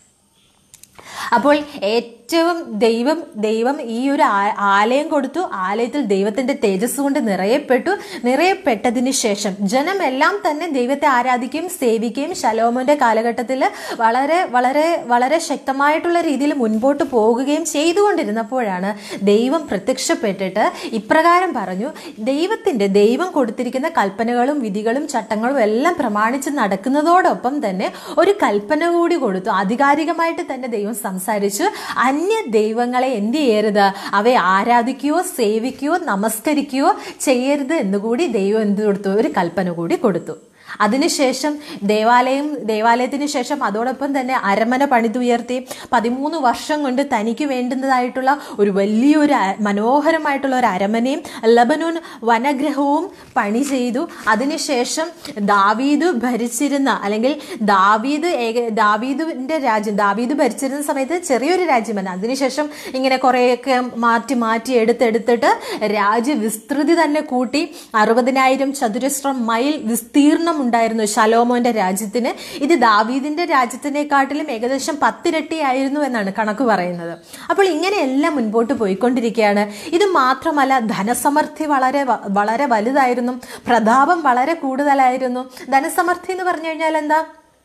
അപ്പോൾ ഏറ്റവും ദൈവം ദൈവം ഈ ഒരു ആ- ആലയം കൊടുത്തു ആലയത്തിൽ ദൈവത്തിന്റെ തേജസ് കൊണ്ട് നിറയപ്പെട്ടു നിറയപ്പെട്ടതിന് ശേഷം ജനമെല്ലാം തന്നെ ദൈവത്തെ ആരാധിക്കുകയും സേവിക്കുകയും ശലോമോന്റെ കാലഘട്ടത്തിൽ വളരെ വളരെ വളരെ ശക്തമായിട്ടുള്ള രീതിയിൽ മുൻപോട്ട് പോകുകയും ചെയ്തുകൊണ്ടിരുന്നപ്പോഴാണ് ദൈവം പ്രത്യക്ഷപ്പെട്ടിട്ട് ഇപ്രകാരം പറഞ്ഞു ദൈവത്തിന്റെ ദൈവം കൊടുത്തിരിക്കുന്ന കൽപ്പനകളും വിധികളും ചട്ടങ്ങളും എല്ലാം പ്രമാണിച്ച് നടക്കുന്നതോടൊപ്പം തന്നെ ഒരു കൽപ്പന കൂടി കൊടുത്തു ആധികാരികമായിട്ട് തന്നെ ദൈവം സംസാരിച്ചു അന്യ ദൈവങ്ങളെ എന്ത് ചെയ്യരുത് അവയെ ആരാധിക്കുകയോ സേവിക്കുകയോ നമസ്കരിക്കുകയോ ചെയ്യരുത് എന്നുകൂടി ദൈവം എന്ത് കൊടുത്തു ഒരു കൽപ്പന കൂടി കൊടുത്തു അതിനുശേഷം ദേവാലയം ദേവാലയത്തിന് ശേഷം അതോടൊപ്പം തന്നെ അരമന പണിതുയർത്തി പതിമൂന്ന് വർഷം കൊണ്ട് തനിക്ക് വേണ്ടുന്നതായിട്ടുള്ള ഒരു വലിയൊരു അ- മനോഹരമായിട്ടുള്ള ഒരു അരമനയും ലബനൂൻ വനഗ്രഹവും പണി ചെയ്തു അതിനുശേഷം ദാവീദ് ഭരിച്ചിരുന്ന അല്ലെങ്കിൽ ദാവീദ് ഏക ദാവീദിന്റെ രാജ്യം ദാവീദ് ഭരിച്ചിരുന്ന സമയത്ത് ചെറിയൊരു രാജ്യമല്ല അതിനുശേഷം ഇങ്ങനെ കുറേയൊക്കെ മാറ്റി മാറ്റി എടുത്തെടുത്തിട്ട് രാജ്യ വിസ്തൃതി തന്നെ കൂട്ടി അറുപതിനായിരം ചതുരശ്ര മൈൽ വിസ്തീർണം ഉണ്ടായിരുന്നു ശലോമോന്റെ രാജ്യത്തിന് ഇത് ദാവീദിന്റെ രാജ്യത്തിനെക്കാട്ടിലും ഏകദേശം പത്തിരട്ടിയായിരുന്നു എന്നാണ് കണക്ക് പറയുന്നത് അപ്പോൾ ഇങ്ങനെയെല്ലാം മുൻപോട്ട് പോയിക്കൊണ്ടിരിക്കുകയാണ് ഇത് മാത്രമല്ല ധനസമൃദ്ധി വളരെ വ- വളരെ വലുതായിരുന്നു പ്രതാപം വളരെ കൂടുതലായിരുന്നു ധനസമൃദ്ധി എന്ന് പറഞ്ഞു കഴിഞ്ഞാൽ എന്താ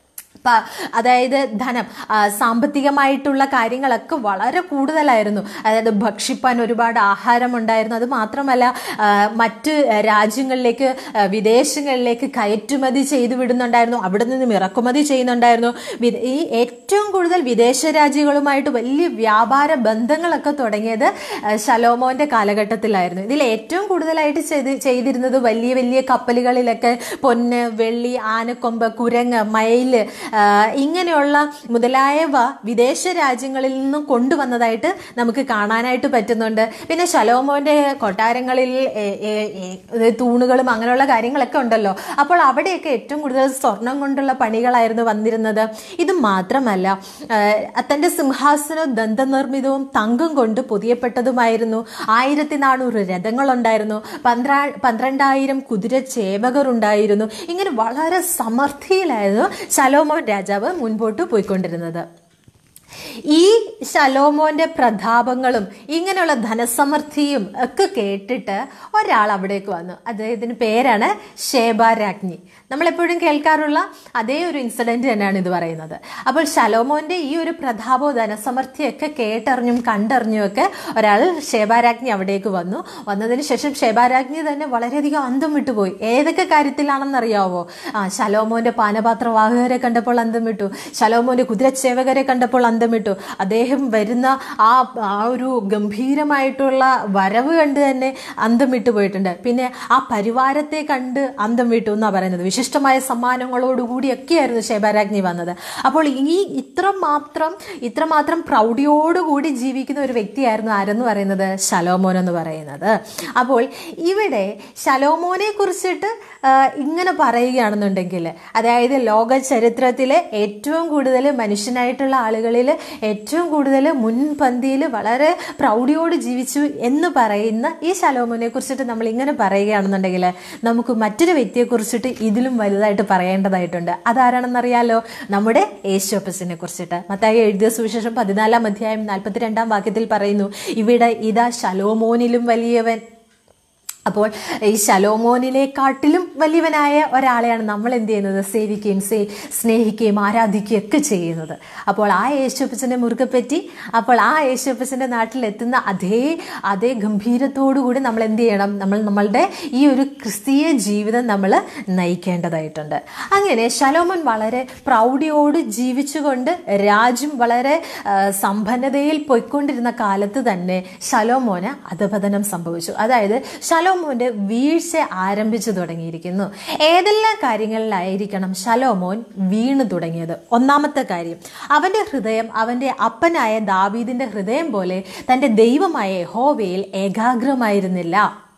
പ- അതായത് ധനം ആ, സാമ്പത്തികമായിട്ടുള്ള കാര്യങ്ങളൊക്കെ വളരെ കൂടുതലായിരുന്നു അതായത് ഭക്ഷിപ്പാൻ ഒരുപാട് ആഹാരം ഉണ്ടായിരുന്നു അത് മാത്രമല്ല ആ, മറ്റ് രാജ്യങ്ങളിലേക്ക് ആ, വിദേശങ്ങളിലേക്ക് കയറ്റുമതി ചെയ്തു വിടുന്നുണ്ടായിരുന്നു അവിടെ നിന്നും ഇറക്കുമതി ചെയ്യുന്നുണ്ടായിരുന്നു വി- ഈ ഏറ്റവും കൂടുതൽ വിദേശ രാജ്യങ്ങളുമായിട്ട് വലിയ വ്യാപാര ബന്ധങ്ങളൊക്കെ തുടങ്ങിയത് ആ, ശലോമോന്റെ കാലഘട്ടത്തിലായിരുന്നു ഇതിൽ ഏറ്റവും കൂടുതലായിട്ട് ചെയ്ത് ചെയ്തിരുന്നത് വലിയ വലിയ കപ്പലുകളിലൊക്കെ പൊന്ന് വെള്ളി ആനക്കൊമ്പ് കുരങ്ങ് മയില് ആ, ഇങ്ങനെയുള്ള മുതലായവ വിദേശ രാജ്യങ്ങളിൽ നിന്നും കൊണ്ടുവന്നതായിട്ട് നമുക്ക് കാണാനായിട്ട് പറ്റുന്നുണ്ട് പിന്നെ ശലോമോന്റെ കൊട്ടാരങ്ങളിൽ ഏ, ഏ, ഏ, ഇത് തൂണുകളും അങ്ങനെയുള്ള കാര്യങ്ങളൊക്കെ ഉണ്ടല്ലോ അപ്പോൾ അവിടെയൊക്കെ ഏറ്റവും കൂടുതൽ സ്വർണം കൊണ്ടുള്ള പണികളായിരുന്നു വന്നിരുന്നത് ഇത് മാത്രമല്ല ആ, തന്റെ സിംഹാസനവും ദന്തനിർമ്മിതവും തങ്കം കൊണ്ട് പൊതിയപ്പെട്ടതുമായിരുന്നു ആയിരത്തി നാനൂറ് രഥങ്ങളുണ്ടായിരുന്നു പന്ത്രാ പന്ത്രണ്ടായിരം കുതിര ചേവകർ ഉണ്ടായിരുന്നു ഇങ്ങനെ വളരെ സമൃദ്ധിയിലായിരുന്നു ശലോമോൻ രാജാവ് മുൻപോട്ട് പോയിക്കൊണ്ടിരുന്നത് ഈ ശലോമോന്റെ പ്രതാപങ്ങളും ഇങ്ങനെയുള്ള ധനസമൃദ്ധിയും ഒക്കെ കേട്ടിട്ട് ഒരാൾ അവിടേക്ക് വന്നു അദ്ദേഹത്തിന് പേരാണ് ഷേബ രാജ്ഞി നമ്മളെപ്പോഴും കേൾക്കാറുള്ള അതേ ഒരു ഇൻസിഡന്റ് തന്നെയാണ് ഇത് പറയുന്നത് അപ്പോൾ ശലോമോന്റെ ഈ ഒരു പ്രതാപവും ധനസമൃദ്ധിയൊക്കെ കേട്ടറിഞ്ഞും കണ്ടറിഞ്ഞും ഒക്കെ ഒരാൾ ഷേബാരാജ്ഞി അവിടേക്ക് വന്നു വന്നതിന് ശേഷം ഷേബാരാജ്ഞി തന്നെ വളരെയധികം അന്തം വിട്ടുപോയി ഏതൊക്കെ കാര്യത്തിലാണെന്നറിയാവോ ആ ശലോമോന്റെ പാനപാത്രവാഹകരെ കണ്ടപ്പോൾ അന്തം വിട്ടു ശലോമോന്റെ കുതിരച്ചേവകരെ കണ്ടപ്പോൾ അന്തം വിട്ടു അദ്ദേഹം വരുന്ന ആ ആ ഒരു ഗംഭീരമായിട്ടുള്ള വരവ് കണ്ട് തന്നെ അന്തം വിട്ടു പോയിട്ടുണ്ട് പിന്നെ ആ പരിവാരത്തെ കണ്ട് അന്തം വിട്ടു എന്നാ പറയുന്നത് വിശേഷ വിശിഷ്ടമായ സമ്മാനങ്ങളോടുകൂടിയൊക്കെയായിരുന്നു ശേബാരാജ്ഞി വന്നത് അപ്പോൾ ഈ ഇത്രമാത്രം ഇത്രമാത്രം പ്രൗഢിയോടുകൂടി ജീവിക്കുന്ന ഒരു വ്യക്തിയായിരുന്നു ആരെന്ന് പറയുന്നത് ശലോമോൻ എന്ന് പറയുന്നത് അപ്പോൾ ഇവിടെ ശലോമോനെ കുറിച്ചിട്ട് ആ, ഇങ്ങനെ പറയുകയാണെന്നുണ്ടെങ്കിൽ അതായത് ലോക ചരിത്രത്തിലെ ഏറ്റവും കൂടുതൽ മനുഷ്യനായിട്ടുള്ള ആളുകളിൽ ഏറ്റവും കൂടുതൽ മുൻപന്തിയിൽ വളരെ പ്രൗഢിയോട് ജീവിച്ചു എന്ന് പറയുന്ന ഈ ശലോമോനെ കുറിച്ചിട്ട് നമ്മൾ ഇങ്ങനെ പറയുകയാണെന്നുണ്ടെങ്കിൽ നമുക്ക് മറ്റൊരു വ്യക്തിയെ കുറിച്ചിട്ട് ഇതിലും വലുതായിട്ട് പറയേണ്ടതായിട്ടുണ്ട് അതാരാണെന്നറിയാലോ നമ്മുടെ യേശോപ്പസിനെ കുറിച്ചിട്ട് മത്തായി എഴുതിയ സുവിശേഷം പതിനാലാം അധ്യായം നാൽപ്പത്തിരണ്ടാം വാക്യത്തിൽ പറയുന്നു ഇവിടെ ഇതാ ശലോമോനിലും വലിയവൻ അപ്പോൾ ഈ ശലോമോനിനെക്കാട്ടിലും വലിയവനായ ഒരാളെയാണ് നമ്മൾ എന്ത് ചെയ്യുന്നത് സേവിക്കുകയും സേ സ്നേഹിക്കുകയും ആരാധിക്കുകയും ഒക്കെ ചെയ്യുന്നത് അപ്പോൾ ആ യേശുപ്പച്ചനെ മുറുകെ പറ്റി അപ്പോൾ ആ യേശുപ്പച്ചൻ്റെ നാട്ടിലെത്തുന്ന അതേ അതേ ഗംഭീരത്തോടുകൂടി നമ്മൾ എന്ത് ചെയ്യണം നമ്മൾ നമ്മളുടെ ഈ ഒരു ക്രിസ്തീയ ജീവിതം നമ്മൾ നയിക്കേണ്ടതായിട്ടുണ്ട് അങ്ങനെ ശലോമോൻ വളരെ പ്രൗഢിയോട് ജീവിച്ചുകൊണ്ട് രാജ്യം വളരെ ആ, സമ്പന്നതയിൽ പോയിക്കൊണ്ടിരുന്ന കാലത്ത് തന്നെ ശലോമോന് അധപതനം സംഭവിച്ചു അതായത് ശലോമോന്റെ വീഴ്ച ആരംഭിച്ചു തുടങ്ങിയിരിക്കുന്നു ഏതെല്ലാം കാര്യങ്ങളിലായിരിക്കണം ശലോമോൻ വീണു തുടങ്ങിയത് ഒന്നാമത്തെ കാര്യം അവന്റെ ഹൃദയം അവന്റെ അപ്പനായ ദാവീദിന്റെ ഹൃദയം പോലെ തന്റെ ദൈവമായ ഹോവയിൽ ഏകാഗ്രമായിരുന്നില്ല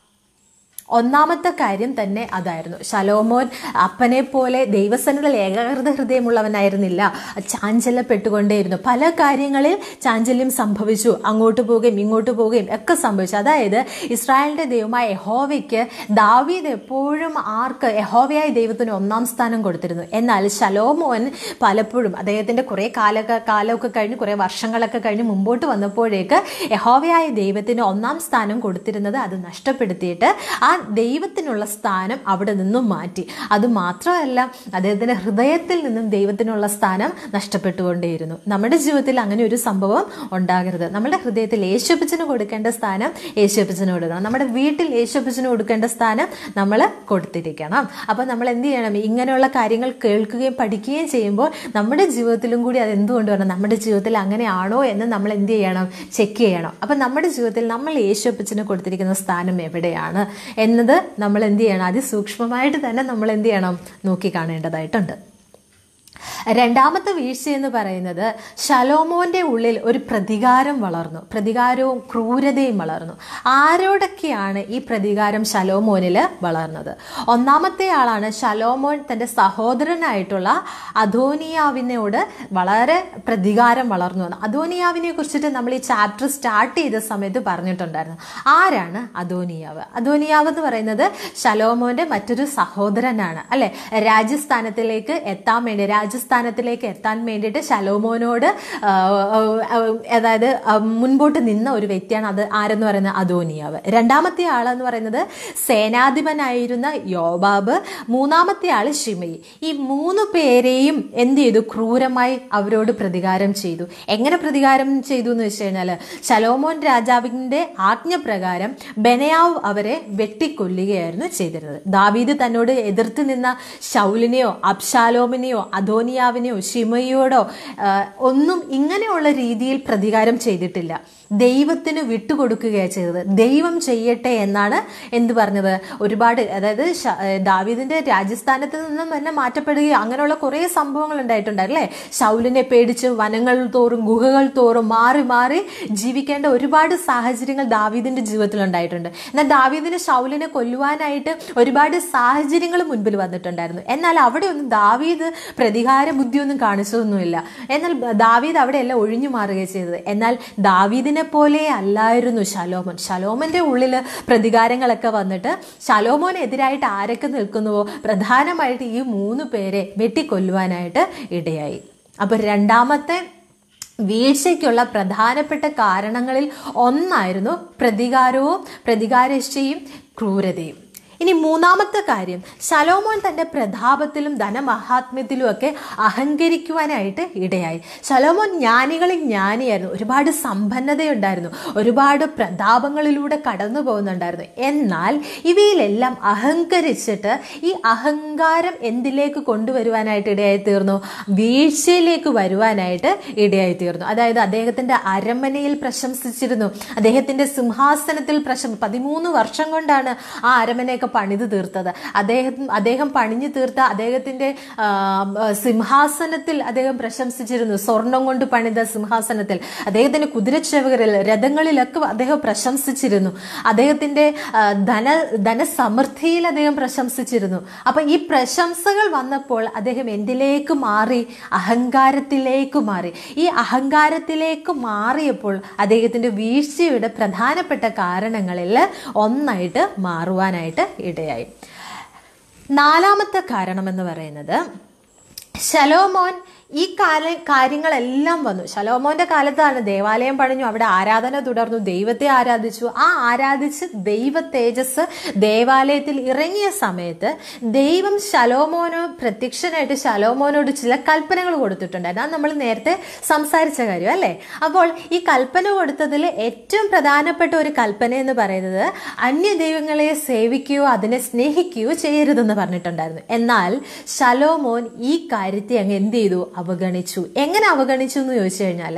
ഒന്നാമത്തെ കാര്യം തന്നെ അതായിരുന്നു ശലോമോൻ അപ്പനെ പോലെ ദൈവസന്നിധിയിൽ ഏകാഗ്രത ഹൃദയമുള്ളവനായിരുന്നില്ല ചാഞ്ചല്യപ്പെട്ടുകൊണ്ടേയിരുന്നു പല കാര്യങ്ങളിൽ ചാഞ്ചല്യം സംഭവിച്ചു അങ്ങോട്ട് പോവുകയും ഇങ്ങോട്ട് പോവുകയും ഒക്കെ സംഭവിച്ചു അതായത് ഇസ്രായേലിന്റെ ദൈവമായ യഹോവയ്ക്ക് ദാവീദ് എപ്പോഴും ആർക്ക് യഹോവയായ ദൈവത്തിന് ഒന്നാം സ്ഥാനം കൊടുത്തിരുന്നു എന്നാൽ ശലോമോൻ പലപ്പോഴും അദ്ദേഹത്തിന്റെ കുറെ കാല കാലമൊക്കെ കഴിഞ്ഞ് കുറെ വർഷങ്ങളൊക്കെ കഴിഞ്ഞ് മുമ്പോട്ട് വന്നപ്പോഴേക്ക് യഹോവയായ ദൈവത്തിന് ഒന്നാം സ്ഥാനം കൊടുത്തിരുന്നത് അത് നഷ്ടപ്പെടുത്തിയിട്ട് ആ ദൈവത്തിനുള്ള സ്ഥാനം അവിടെ നിന്നും മാറ്റി അത് മാത്രമല്ല അദ്ദേഹത്തിന്റെ ഹൃദയത്തിൽ നിന്നും ദൈവത്തിനുള്ള സ്ഥാനം നഷ്ടപ്പെട്ടുകൊണ്ടേയിരുന്നു നമ്മുടെ ജീവിതത്തിൽ അങ്ങനെ ഒരു സംഭവം ഉണ്ടാകരുത് നമ്മുടെ ഹൃദയത്തിൽ യേശുപ്പച്ചന് കൊടുക്കേണ്ട സ്ഥാനം യേശുപ്പച്ചന് കൊടുക്കണം നമ്മുടെ വീട്ടിൽ യേശുപ്പച്ചന് കൊടുക്കേണ്ട സ്ഥാനം നമ്മൾ കൊടുത്തിരിക്കണം അപ്പം നമ്മൾ എന്ത് ചെയ്യണം ഇങ്ങനെയുള്ള കാര്യങ്ങൾ കേൾക്കുകയും പഠിക്കുകയും ചെയ്യുമ്പോൾ നമ്മുടെ ജീവിതത്തിലും കൂടി അത് എന്തുകൊണ്ട് വേണം നമ്മുടെ ജീവിതത്തിൽ അങ്ങനെയാണോ എന്ന് നമ്മൾ എന്ത് ചെയ്യണം ചെക്ക് ചെയ്യണം അപ്പം നമ്മുടെ ജീവിതത്തിൽ നമ്മൾ യേശുപ്പച്ചന് കൊടുത്തിരിക്കുന്ന സ്ഥാനം എവിടെയാണ് എന്നത് നമ്മൾ എന്ത് ചെയ്യണം അതിസൂക്ഷ്മമായിട്ട് തന്നെ നമ്മൾ എന്ത് ചെയ്യണം നോക്കി കാണേണ്ടതായിട്ടുണ്ട് രണ്ടാമത്തെ വീഴ്ച എന്ന് പറയുന്നത് ശലോമോന്റെ ഉള്ളിൽ ഒരു പ്രതികാരം വളർന്നു പ്രതികാരവും ക്രൂരതയും വളർന്നു ആരോടൊക്കെയാണ് ഈ പ്രതികാരം ശലോമോനിൽ വളർന്നത് ഒന്നാമത്തെ ആളാണ് ശലോമോൻ തൻ്റെ സഹോദരനായിട്ടുള്ള അധോനിയാവിനോട് വളരെ പ്രതികാരം വളർന്നു വന്നു അധോനിയാവിനെ കുറിച്ചിട്ട് നമ്മൾ ഈ ചാപ്റ്റർ സ്റ്റാർട്ട് ചെയ്ത സമയത്ത് പറഞ്ഞിട്ടുണ്ടായിരുന്നു ആരാണ് അധോനിയാവ് അധോനിയാവ് എന്ന് പറയുന്നത് ശലോമോന്റെ മറ്റൊരു സഹോദരനാണ് അല്ലെ രാജസ്ഥാനത്തിലേക്ക് എത്താൻ വേണ്ടി രാജസ്ഥാനത്തിലേക്ക് എത്താൻ വേണ്ടിയിട്ട് ശലോമോനോട് ആ, ആ, അതായത് ആ, മുൻപോട്ട് നിന്ന ഒരു വ്യക്തിയാണ് അത് ആരെന്ന് പറയുന്നത് അധോനിയാവ് രണ്ടാമത്തെ ആളെന്ന് പറയുന്നത് സേനാധിപനായിരുന്ന യോബാബ് മൂന്നാമത്തെ ആള് ഷിമയി ഈ മൂന്ന് പേരെയും എന്ത് ചെയ്തു ക്രൂരമായി അവരോട് പ്രതികാരം ചെയ്തു എങ്ങനെ പ്രതികാരം ചെയ്തു എന്ന് വെച്ച് കഴിഞ്ഞാൽ ശലോമോൻ രാജാവിന്റെ ആജ്ഞപ്രകാരം ബെനയാവ് അവരെ വെട്ടിക്കൊല്ലുകയായിരുന്നു ചെയ്തിരുന്നത് ദാവീദ് തന്നോട് എതിർത്ത് നിന്ന ശൗലിനെയോ അബ്ശാലോമിനെയോ അധോനിയാവിനെയോ ഷിമയോടോ ആ, ഒന്നും ഇങ്ങനെയുള്ള രീതിയിൽ പ്രതികാരം ചെയ്തിട്ടില്ല ദൈവത്തിന് വിട്ടുകൊടുക്കുകയാണ് ചെയ്തത് ദൈവം ചെയ്യട്ടെ എന്നാണ് എന്ത് പറഞ്ഞത് ഒരുപാട് അതായത് ശ- ഏ, ദാവീദിന്റെ രാജസ്ഥാനത്ത് നിന്നും തന്നെ മാറ്റപ്പെടുകയും അങ്ങനെയുള്ള കുറേ സംഭവങ്ങൾ ഉണ്ടായിട്ടുണ്ട് അല്ലേ ശൗലിനെ പേടിച്ച് വനങ്ങൾ തോറും ഗുഹകൾ തോറും മാറി മാറി ജീവിക്കേണ്ട ഒരുപാട് സാഹചര്യങ്ങൾ ദാവീദിന്റെ ജീവിതത്തിൽ ഉണ്ടായിട്ടുണ്ട് എന്നാൽ ദാവീദിന് ശൗലിനെ കൊല്ലുവാനായിട്ട് ഒരുപാട് സാഹചര്യങ്ങൾ മുൻപിൽ വന്നിട്ടുണ്ടായിരുന്നു എന്നാൽ അവിടെ ഒന്നും ദാവീദ് പ്രതികാര ബുദ്ധിയൊന്നും കാണിച്ചതൊന്നുമില്ല എന്നാൽ ദാവീദ് അവിടെയല്ല ഒഴിഞ്ഞു മാറുകയാണ് ചെയ്തത് എന്നാൽ ദാവീദിനെ പോലെ അല്ലായിരുന്നു ശലോമോൻ ശലോമന്റെ ഉള്ളിൽ പ്രതികാരങ്ങളൊക്കെ വന്നിട്ട് ശലോമോനെതിരായിട്ട് ആരൊക്കെ നിൽക്കുന്നുവോ പ്രധാനമായിട്ട് ഈ മൂന്ന് പേരെ വെട്ടിക്കൊല്ലുവാനായിട്ട് ഇടയായി അപ്പൊ രണ്ടാമത്തെ വീഴ്ചയ്ക്കുള്ള പ്രധാനപ്പെട്ട കാരണങ്ങളിൽ ഒന്നായിരുന്നു പ്രതികാരവും പ്രതികാരേഷ്ഠയും ക്രൂരതയും ഇനി മൂന്നാമത്തെ കാര്യം ശലോമോൻ തന്റെ പ്രതാപത്തിലും ധനമഹാത്മ്യത്തിലും ഒക്കെ അഹങ്കരിക്കുവാനായിട്ട് ഇടയായി ശലോമോൻ ജ്ഞാനികളിൽ ജ്ഞാനിയായിരുന്നു ഒരുപാട് സമ്പന്നതയുണ്ടായിരുന്നു ഒരുപാട് പ്രതാപങ്ങളിലൂടെ കടന്നു പോകുന്നുണ്ടായിരുന്നു എന്നാൽ ഇവയിലെല്ലാം അഹങ്കരിച്ചിട്ട് ഈ അഹങ്കാരം എന്തിലേക്ക് കൊണ്ടുവരുവാനായിട്ട് ഇടയായി തീർന്നു വീഴ്ചയിലേക്ക് വരുവാനായിട്ട് ഇടയായി തീർന്നു അതായത് അദ്ദേഹത്തിന്റെ അരമനയിൽ പ്രശംസിച്ചിരുന്നു അദ്ദേഹത്തിന്റെ സിംഹാസനത്തിൽ പ്രശം പതിമൂന്ന് വർഷം കൊണ്ടാണ് ആ അരമനയൊക്കെ പണിത് തീർത്തത് അദ്ദേഹം അദ്ദേഹം പണിഞ്ഞു തീർത്ത അദ്ദേഹത്തിന്റെ ആ, ആ, സിംഹാസനത്തിൽ അദ്ദേഹം പ്രശംസിച്ചിരുന്നു സ്വർണം കൊണ്ട് പണിത സിംഹാസനത്തിൽ അദ്ദേഹത്തിന്റെ കുതിരച്ചെവകരിൽ രഥങ്ങളിലൊക്കെ അദ്ദേഹം പ്രശംസിച്ചിരുന്നു അദ്ദേഹത്തിന്റെ ആ, ധന ധനസമൃദ്ധിയിൽ അദ്ദേഹം പ്രശംസിച്ചിരുന്നു അപ്പൊ ഈ പ്രശംസകൾ വന്നപ്പോൾ അദ്ദേഹം എന്തിലേക്ക് മാറി അഹങ്കാരത്തിലേക്ക് മാറി ഈ അഹങ്കാരത്തിലേക്ക് മാറിയപ്പോൾ അദ്ദേഹത്തിന്റെ വീഴ്ചയുടെ പ്രധാനപ്പെട്ട കാരണങ്ങളിൽ ഒന്നായിട്ട് മാറുവാനായിട്ട് ഇടയായി നാലാമത്തെ കാരണം എന്ന് പറയുന്നത് ശലോമോൻ ഈ കാല കാര്യങ്ങളെല്ലാം വന്നു ശലോമോന്റെ കാലത്താണ് ദേവാലയം പണിഞ്ഞു അവിടെ ആരാധന തുടർന്നു ദൈവത്തെ ആരാധിച്ചു ആ ആരാധിച്ച് ദൈവ തേജസ് ദേവാലയത്തിൽ ഇറങ്ങിയ സമയത്ത് ദൈവം ശലോമോനോ പ്രത്യക്ഷനായിട്ട് ശലോമോനോട് ചില കൽപ്പനകൾ കൊടുത്തിട്ടുണ്ടായിരുന്നു അത് നമ്മൾ നേരത്തെ സംസാരിച്ച കാര്യം അല്ലേ അപ്പോൾ ഈ കൽപ്പന കൊടുത്തതിൽ ഏറ്റവും പ്രധാനപ്പെട്ട ഒരു കൽപ്പന എന്ന് പറയുന്നത് അന്യ ദൈവങ്ങളെ സേവിക്കുകയോ അതിനെ സ്നേഹിക്കുകയോ ചെയ്യരുതെന്ന് പറഞ്ഞിട്ടുണ്ടായിരുന്നു എന്നാൽ ശലോമോൻ ഈ കാര്യത്തെ അങ്ങ് എന്ത് ചെയ്തു അവഗണിച്ചു എങ്ങനെ അവഗണിച്ചു എന്ന് ചോദിച്ചു കഴിഞ്ഞാൽ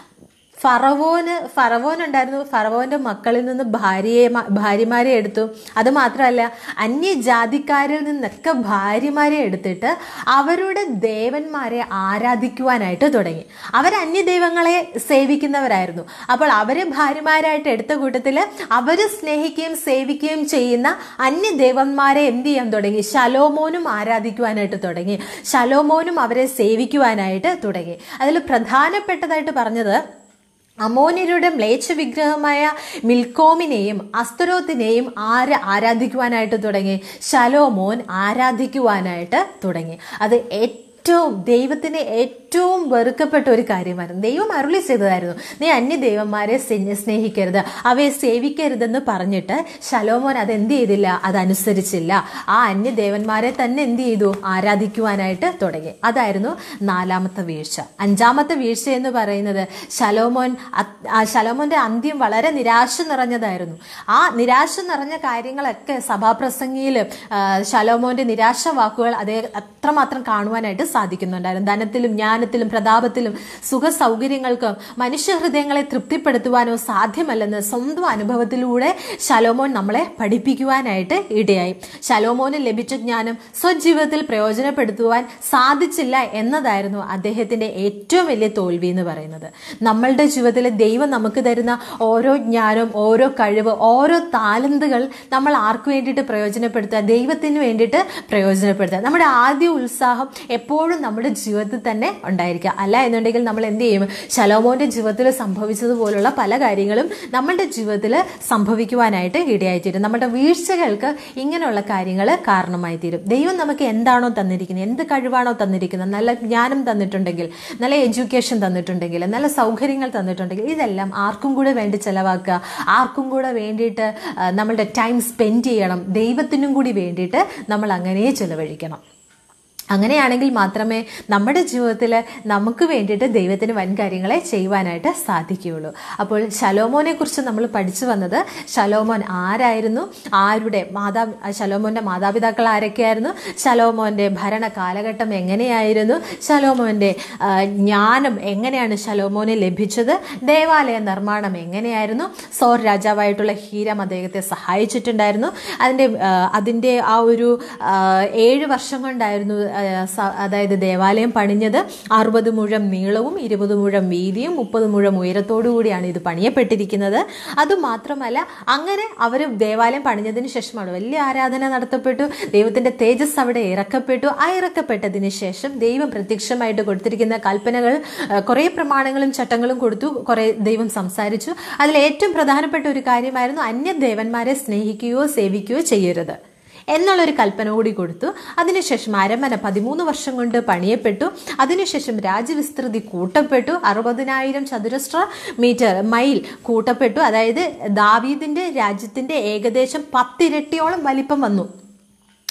ഫറവോന് ഫറവോൻ ഉണ്ടായിരുന്നു ഫറവോന്റെ മക്കളിൽ നിന്ന് ഭാര്യയെ ഭാര്യമാരെ എടുത്തു അത് മാത്രമല്ല അന്യജാതിക്കാരിൽ നിന്നൊക്കെ ഭാര്യമാരെ എടുത്തിട്ട് അവരുടെ ദേവന്മാരെ ആരാധിക്കുവാനായിട്ട് തുടങ്ങി അവർ അന്യദൈവങ്ങളെ സേവിക്കുന്നവരായിരുന്നു അപ്പോൾ അവരെ ഭാര്യമാരായിട്ട് എടുത്ത കൂട്ടത്തിൽ അവർ സ്നേഹിക്കുകയും സേവിക്കുകയും ചെയ്യുന്ന അന്യദേവന്മാരെ എന്ത് ചെയ്യാൻ തുടങ്ങി ശലോമോനും ആരാധിക്കുവാനായിട്ട് തുടങ്ങി ശലോമോനും അവരെ സേവിക്കുവാനായിട്ട് തുടങ്ങി അതിൽ പ്രധാനപ്പെട്ടതായിട്ട് പറഞ്ഞത് അമോന്യരുടെ മ്ലേച്ഛ വിഗ്രഹമായ മിൽക്കോമിനെയും അസ്തരോത്തിനെയും ആര് ആരാധിക്കുവാനായിട്ട് തുടങ്ങി ശലോമോൻ ആരാധിക്കുവാനായിട്ട് തുടങ്ങി അത് ഏറ്റവും ദൈവത്തിന് ഏറ്റവും വെറുക്കപ്പെട്ട ഒരു കാര്യമായിരുന്നു ദൈവം അരുളി ചെയ്തതായിരുന്നു നീ അന്യ ദൈവന്മാരെ സ്നേ- സ്നേഹിക്കരുത് അവയെ സേവിക്കരുതെന്ന് പറഞ്ഞിട്ട് ശലോമോൻ അത് എന്ത് ചെയ്തില്ല അതനുസരിച്ചില്ല ആ അന്യ ദേവന്മാരെ തന്നെ എന്ത് ചെയ്തു ആരാധിക്കുവാനായിട്ട് തുടങ്ങി അതായിരുന്നു നാലാമത്തെ വീഴ്ച അഞ്ചാമത്തെ വീഴ്ച എന്ന് പറയുന്നത് ശലോമോൻ അത്- ആ ശലോമോന്റെ അന്ത്യം വളരെ നിരാശ നിറഞ്ഞതായിരുന്നു ആ നിരാശ നിറഞ്ഞ കാര്യങ്ങളൊക്കെ സഭാപ്രസംഗിയിൽ ശലോമോന്റെ നിരാശ വാക്കുകൾ അതേ അത്രമാത്രം കാണുവാനായിട്ട് സാധിക്കുന്നുണ്ടായിരുന്നു ധനത്തിലും ജ്ഞാനത്തിലും പ്രതാപത്തിലും സുഖ സൗകര്യങ്ങൾക്കും മനുഷ്യഹൃദയങ്ങളെ തൃപ്തിപ്പെടുത്തുവാനോ സാധ്യമല്ലെന്ന് സ്വന്തം അനുഭവത്തിലൂടെ ശലോമോൻ നമ്മളെ പഠിപ്പിക്കുവാനായിട്ട് ഇടയായി ശലോമോന് ലഭിച്ച ജ്ഞാനം സ്വജീവിതത്തിൽ പ്രയോജനപ്പെടുത്തുവാൻ സാധിച്ചില്ല എന്നതായിരുന്നു അദ്ദേഹത്തിന്റെ ഏറ്റവും വലിയ തോൽവി എന്ന് പറയുന്നത് നമ്മളുടെ ജീവിതത്തിൽ ദൈവം നമുക്ക് തരുന്ന ഓരോ ജ്ഞാനവും ഓരോ കഴിവ് ഓരോ താലന്തുകൾ നമ്മൾ ആർക്ക് വേണ്ടിയിട്ട് പ്രയോജനപ്പെടുത്തുക ദൈവത്തിന് വേണ്ടിയിട്ട് പ്രയോജനപ്പെടുത്തുക നമ്മുടെ ആദ്യ ഉത്സാഹം എപ്പോഴും നമ്മുടെ ജീവിതത്തിൽ തന്നെ ഉണ്ടായിരിക്കുക അല്ല എന്നുണ്ടെങ്കിൽ നമ്മൾ എന്ത് ചെയ്യും ശലോമോന്റെ ജീവിതത്തിൽ സംഭവിച്ചതുപോലുള്ള പല കാര്യങ്ങളും നമ്മളുടെ ജീവിതത്തിൽ സംഭവിക്കുവാനായിട്ട് ഇടയായിത്തീരും നമ്മുടെ വീഴ്ചകൾക്ക് ഇങ്ങനെയുള്ള കാര്യങ്ങൾ കാരണമായി തീരും ദൈവം നമുക്ക് എന്താണോ തന്നിരിക്കുന്നത് എന്ത് കഴിവാണോ തന്നിരിക്കുന്നത് നല്ല ജ്ഞാനം തന്നിട്ടുണ്ടെങ്കിൽ നല്ല എഡ്യൂക്കേഷൻ തന്നിട്ടുണ്ടെങ്കിൽ നല്ല സൗകര്യങ്ങൾ തന്നിട്ടുണ്ടെങ്കിൽ ഇതെല്ലാം ആർക്കും കൂടെ വേണ്ടി ചെലവാക്കുക ആർക്കും കൂടെ വേണ്ടിയിട്ട് ആ, നമ്മളുടെ ടൈം സ്പെൻഡ് ചെയ്യണം ദൈവത്തിനും കൂടി വേണ്ടിയിട്ട് നമ്മൾ അങ്ങനെ ചെലവഴിക്കണം അങ്ങനെയാണെങ്കിൽ മാത്രമേ നമ്മുടെ ജീവിതത്തിൽ നമുക്ക് വേണ്ടിയിട്ട് ദൈവത്തിന് വൻ കാര്യങ്ങളെ ചെയ്യുവാനായിട്ട് സാധിക്കുകയുള്ളൂ അപ്പോൾ ശലോമോനെ കുറിച്ച് നമ്മൾ പഠിച്ചു വന്നത് ശലോമോൻ ആരായിരുന്നു ആരുടെ മാതാ ശലോമോന്റെ മാതാപിതാക്കൾ ആരൊക്കെയായിരുന്നു ശലോമോന്റെ ഭരണ കാലഘട്ടം എങ്ങനെയായിരുന്നു ശലോമോന്റെ ആ, ജ്ഞാനം എങ്ങനെയാണ് ശലോമോന് ലഭിച്ചത് ദേവാലയ നിർമ്മാണം എങ്ങനെയായിരുന്നു സോർ രാജാവായിട്ടുള്ള ഹീരം അദ്ദേഹത്തെ സഹായിച്ചിട്ടുണ്ടായിരുന്നു അതിൻ്റെ ആ, അതിൻ്റെ ആ ഒരു ആ, ഏഴ് വർഷം കൊണ്ടായിരുന്നു ആ, സ- അതായത് ദേവാലയം പണിഞ്ഞത് അറുപത് മുഴം നീളവും ഇരുപത് മുഴം വീതിയും മുപ്പത് മുഴം ഉയരത്തോടു കൂടിയാണ് ഇത് പണിയപ്പെട്ടിരിക്കുന്നത് അതുമാത്രമല്ല അങ്ങനെ അവർ ദേവാലയം പണിഞ്ഞതിന് ശേഷമാണ് വലിയ ആരാധന നടത്തപ്പെട്ടു ദൈവത്തിന്റെ തേജസ് അവിടെ ഇറക്കപ്പെട്ടു ആ ഇറക്കപ്പെട്ടതിന് ശേഷം ദൈവം പ്രത്യക്ഷമായിട്ട് കൊടുത്തിരിക്കുന്ന കൽപ്പനകൾ ആ, കുറേ പ്രമാണങ്ങളും ചട്ടങ്ങളും കൊടുത്തു കുറേ ദൈവം സംസാരിച്ചു അതിൽ ഏറ്റവും പ്രധാനപ്പെട്ട ഒരു കാര്യമായിരുന്നു അന്യ ദേവന്മാരെ സ്നേഹിക്കുകയോ സേവിക്കുകയോ ചെയ്യരുത് എന്നുള്ളൊരു കൽപ്പന കൂടി കൊടുത്തു അതിനുശേഷം അരമന പതിമൂന്ന് വർഷം കൊണ്ട് പണിയപ്പെട്ടു അതിനുശേഷം രാജ്യവിസ്തൃതി കൂട്ടപ്പെട്ടു അറുപതിനായിരം ചതുരശ്ര മീറ്റർ മൈൽ കൂട്ടപ്പെട്ടു അതായത് ദാവീദിന്റെ രാജ്യത്തിന്റെ ഏകദേശം പത്തിരട്ടിയോളം വലിപ്പം വന്നു